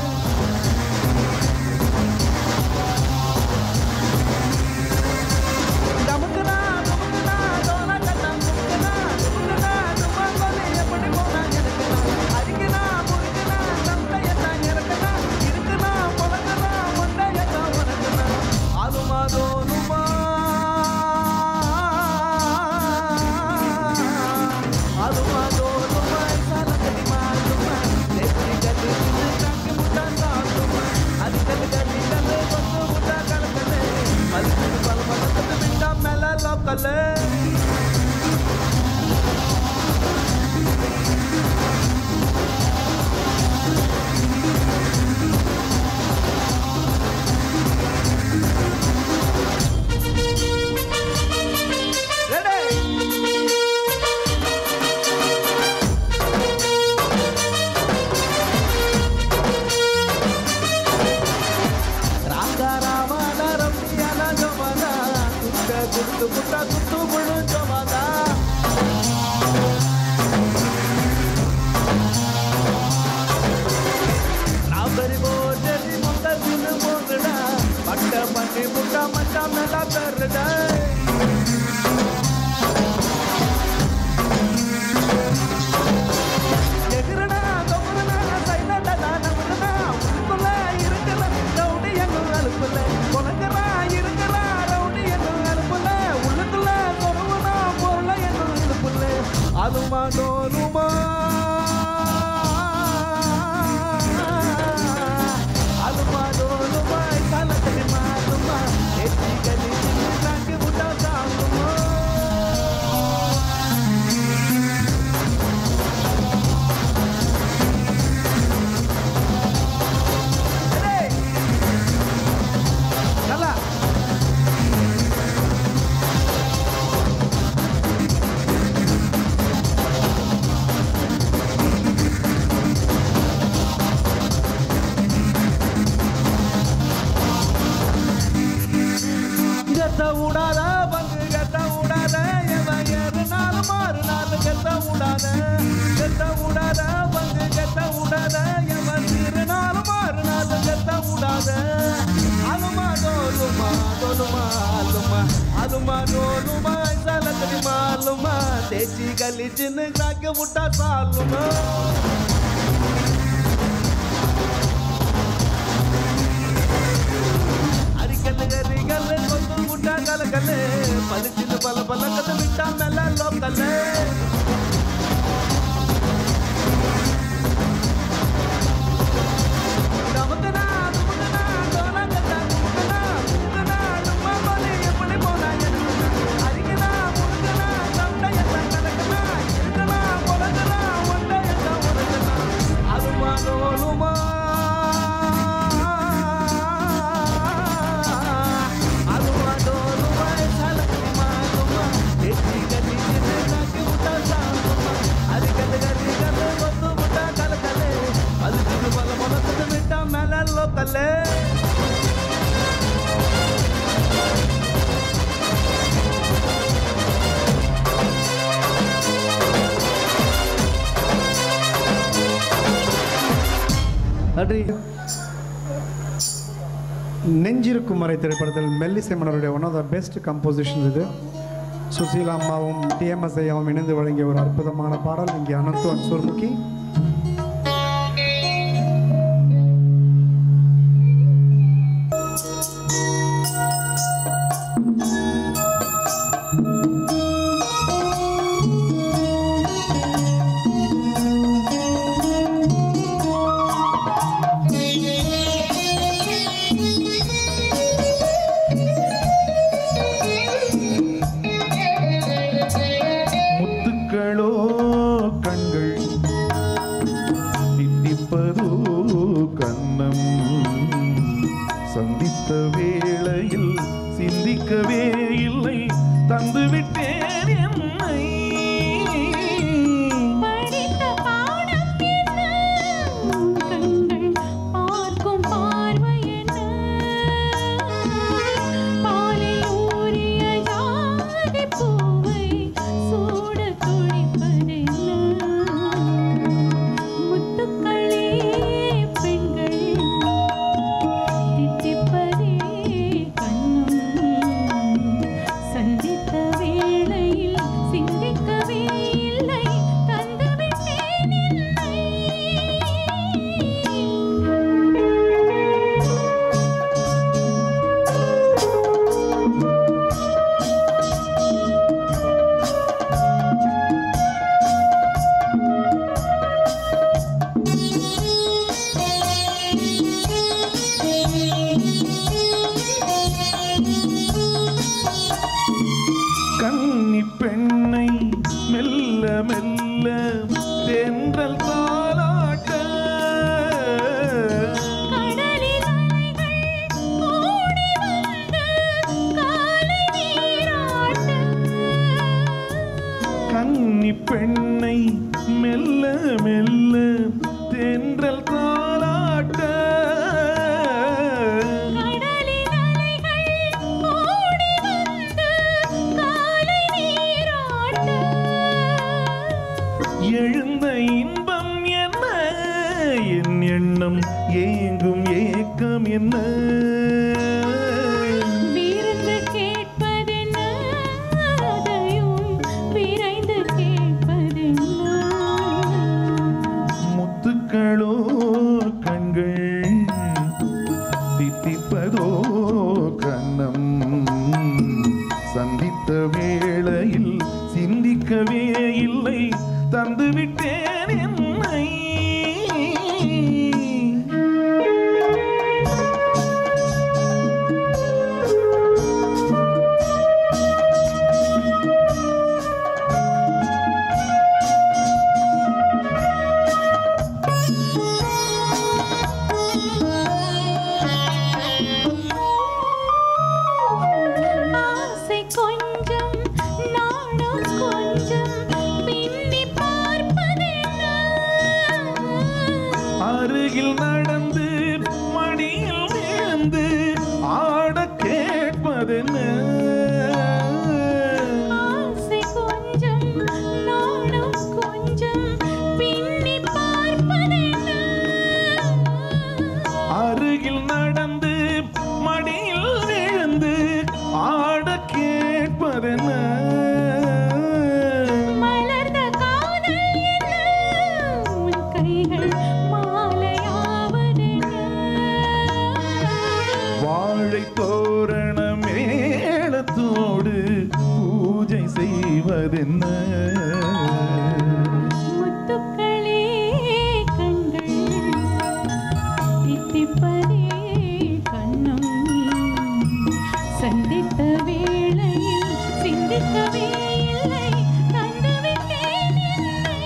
డమకనా డమకనా డోల కట్ట ముక్కనా ముక్కనా దుమ్మగొలి ఎప్పటి పోనా ఎనకనా అరిగినా మురిగినా సంతయత ఎరకనా ఇరుకనా పొలకనా మొండయత వరకనా ఆలుమా డోలుమా ఆలుమా డోలుమా ఇసాల కటి మాలుమా తెచ్చి గట్టి చిన్న కాకి ముట్ట సాలుమా అరిగల్ గరిగల్ కొత్తు ముట్ట కలకలే పలిచిన పల పలకత మిట్ట మెల లోకలే రాగా రామాల రమ్యాల జమన కుట్ట గుట్టు పుట్ట గుట్టు బుడు జమన రాబరి బోజరి ముట్ట తిను మోగడ పట్ట పట్టి ముట్ట మట్ట మెల పెరడ எகிரனா தொகுரனா சைலண்டனா நம்புறனா உள்ள இருக்கல ரவுடி என்ன அனுப்புல கொலங்கரா இருக்கல ரவுடி என்ன அனுப்புல உள்ளுக்குள்ள சொருவனா பொருள என்ன அனுப்புல அதுமா டோலுமா அதுமா டோலுமா கலக்கடி மாலுமா எட்டி கலி சின்ன முட்டா சாலுமா நல்லா கெத்த விடாத பங்கு கெத்த விடாத எவன் ஏறு நாள் மாறு நாள் கெத்த விடாத கெத்த விடாத பங்கு கெத்த விடாத எவன் சிறு நாள் மாறு நாள் கெத்த விடாத அலுமா டோலுமா டோலுமா அலுமா அலுமா டோலுமா சலக்கடி மாலுமா தேச்சி கலிச்சின்னு காக்க விட்டா சாலுமா అరికల్ గరిగల్ కొత్తు గుడ్డ కలకలే పలిచిన పల పలకత విట్ట మెల్ల లోకలే నమకనా నమకనా డోల కట్ట నమకనా నమకనా నమ్మ బలి ఎప్పటి పోనా நன்றி நெஞ்சிருக்கும் வரை திரைப்படத்தில் மெல்லிசை மன்னருடைய one of the best compositions இது சுசீலா அம்மாவும் டிஎம்எஸ் ஐயாவும் இணைந்து வழங்கிய ஒரு அற்புதமான பாடல் இங்கே அனந்து அன்சூர்முகி முத்துக்களோ கண்கள் தித்திப்பதோ கண்ணம் சந்தித்த வேளையில் சிந்திக்கவே இல்லை தந்துவிட்டேன் என்னை படித்த பாடம் என்ன கண்கள் பார்க்கும் பார்வை என்ன பாலில் ஊறிய ஜாதி பூவை சூட துடிப்பதென்ன முத்துக்களே பெண்கள் தித்திப்பதே கண்ணும் சந்தித்த வேளையில் சிந்திக்கவே இல்லை தந்துவிட்டேன் என்னை கன்னி பெண்ணை மெல்ல மெல்ல தென்றல் தாளாட்ட கடலில் அலைகள் ஓடி வந்து காலை நீராட்ட கன்னி பெண்ணை மெல்ல மெல்ல தென்றல் தாளாட்ட கடலில் அலைகள் ஓடி வந்து காலை நீராட்ட எழுந்த இன்பம் என்ன என் எண்ணம் ஏங்கும் ஏக்கம் என்ன விருந்து கேட்பதென்ன அதையும் விரைந்து கேட்பதென்ன முத்துக்களோ கண்கள் தித்திப்பதோ கண்ணம் சந்தித்த வேளையில் சிந்திக்கவே இல்லை தந்துவிட்டேன் என்னை ஆசை கொஞ்சம் நாணம் கொஞ்சம் பின்னி பார்ப்பதென்ன அருகில் நடந்து மடியில் விழுந்து ஆட கேட்பதென்ன ஆசை கொஞ்சம் நாணம் கொஞ்சம் பின்னி பார்ப்பதென்ன அருகில் நடந்து மடியில் விழுந்து ஆட கேட்பதென்ன மலர்ந்த காதல் என்ன உன் கைகள் மாலையாவதென்ன வாழை தோரண மேளத்தோடு பூஜை செய்வதென்ன முத்துக்களே கண்கள் தித்திப்பதே கண்ணம் சந்தித்த வேளையில் சிந்திக்கவே இல்லை தந்துவிட்டேன் என்னை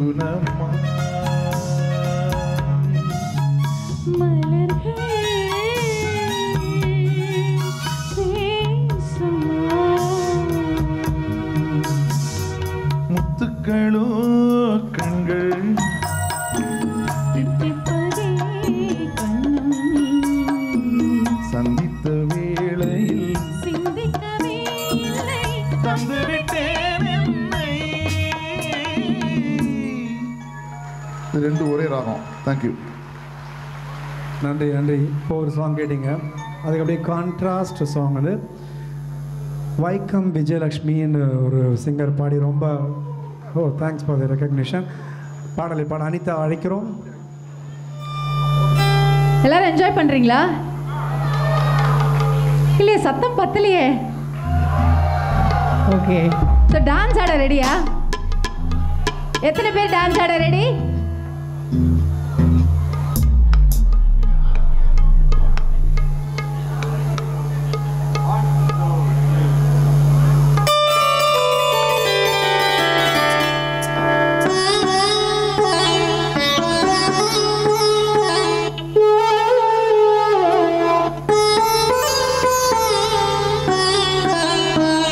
மௌனமா முத்துக்களோ கண்கள் சந்தித்த வேளையில் தந்து விட்டேன் என்னை இது ரெண்டு ஒரே ராகம் தேங்க்யூ நன்றி நன்றி இப்போ ஒரு சாங் கேட்டீங்க அதுக்கு அப்படியே கான்ட்ராஸ்ட் சாங் அது வைக்கம் விஜயலக்ஷ்மின்னு ஒரு சிங்கர் பாடி ரொம்ப oh thanks for the recognition பாடலை பாட அனிதா அழைக்கிறோம் எல்லாரும் என்ஜாய் பண்றீங்களா இல்லையே சத்தம் பத்தலையே ஓகே ஸோ டான்ஸ் ஆட ரெடியா எத்தனை பேர் டான்ஸ் ஆட ரெடி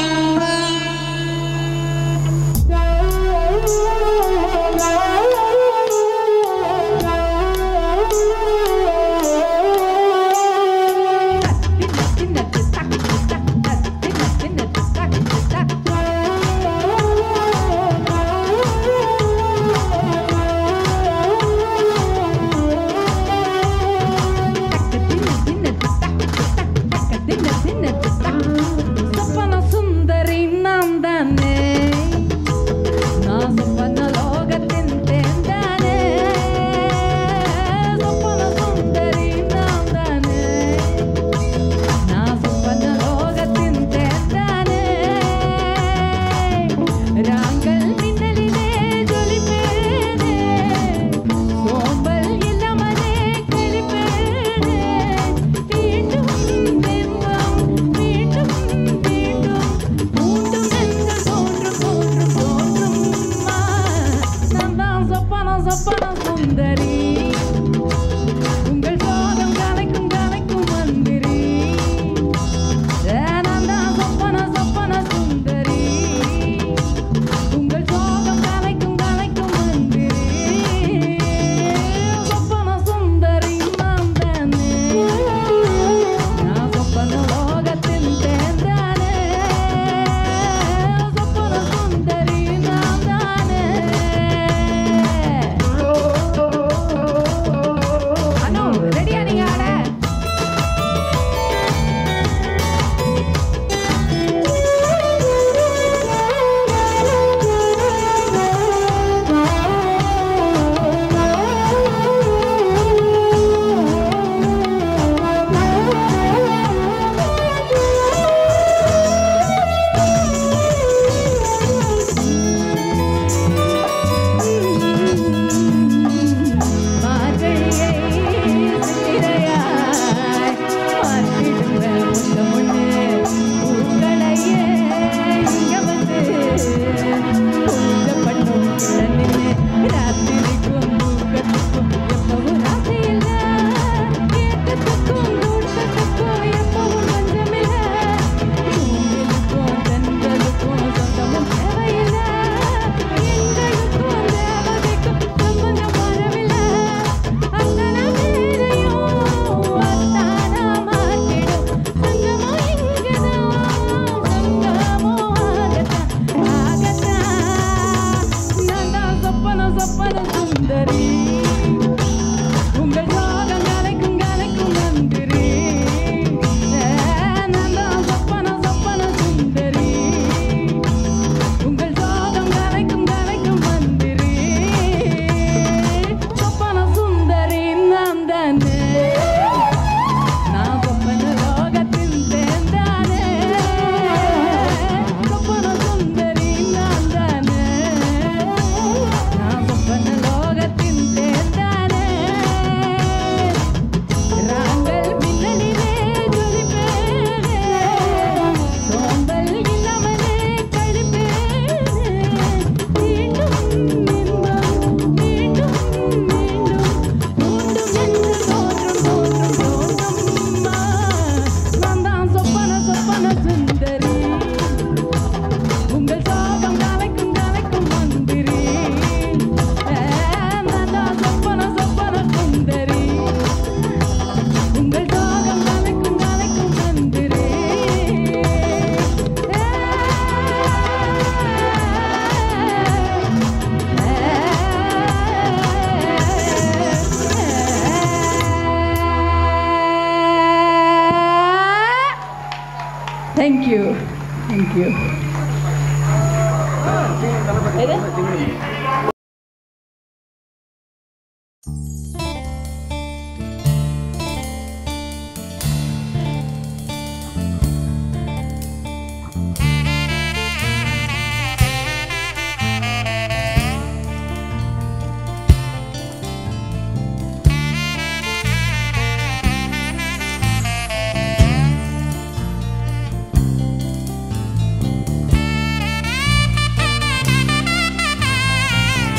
Thank you. ஆ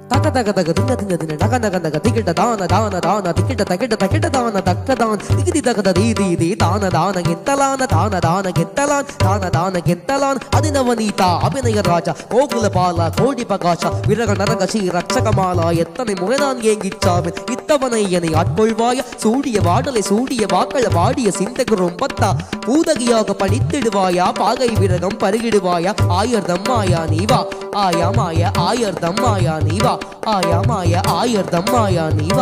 தக தக தக திங்க திங்க திங்க நக நக நக திகிட்ட தான தான தான திகிட்ட தகிட்ட தகிட்ட தான தக்க தான் திகிதி தகத தீதி தி தான தான கெத்தலான தான தான கெத்தலான் தான தான கெத்தலான் அதினவனீத அபிநய ராஜா கோகுல பால கோடி பிரகாஷா விரக நரக ஸ்ரீ ரட்சகமாலா எத்தனை முறை நான் ஏங்கிச்சாவேன் இத்தவனை என்னை ஆட்கொள்வாய சூடிய வாடலை சூடிய வாக்கள வாடிய சிந்தகு ரொம்பத்தா பூதகியாக படித்திடுவாயா பாகை விரகம் பருகிடுவாயா ஆயர்தம் மாயா நீவா ஆயா மாய ஆயர்தம் மாயா நீவா ஆயா மாய ஆயர்தம் மாயா நீவா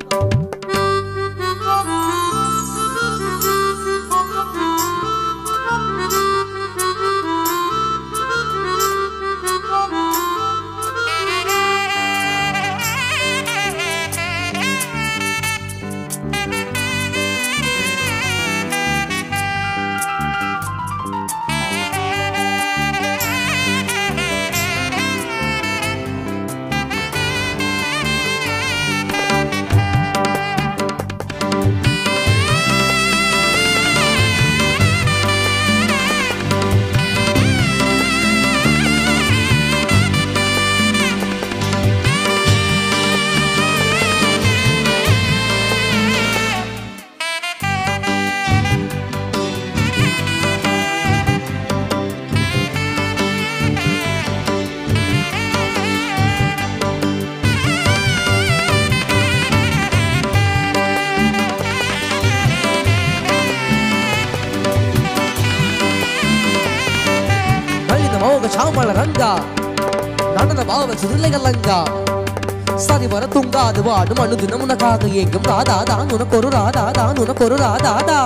నళిన మోగ శ్యామల రంగ நடன பாவ சிறுலைகலங்க சரி வர துங்காது வாடும் அணுதினம் உனக்காக ஏங்கும் ராதா தான் உனக்கு ஒரு ராதா தான் உனக்கு ஒரு ராதா தா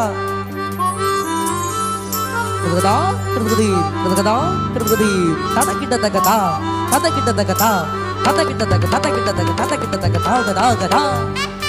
கிருதகதா கிருதகதி கிருதகதா கிருதகதி தத கிட்ட தகதா தத கிட்ட தகதா தத கிட்ட தக தத கிட்ட தக தத கிட்ட தக தாகதா கதா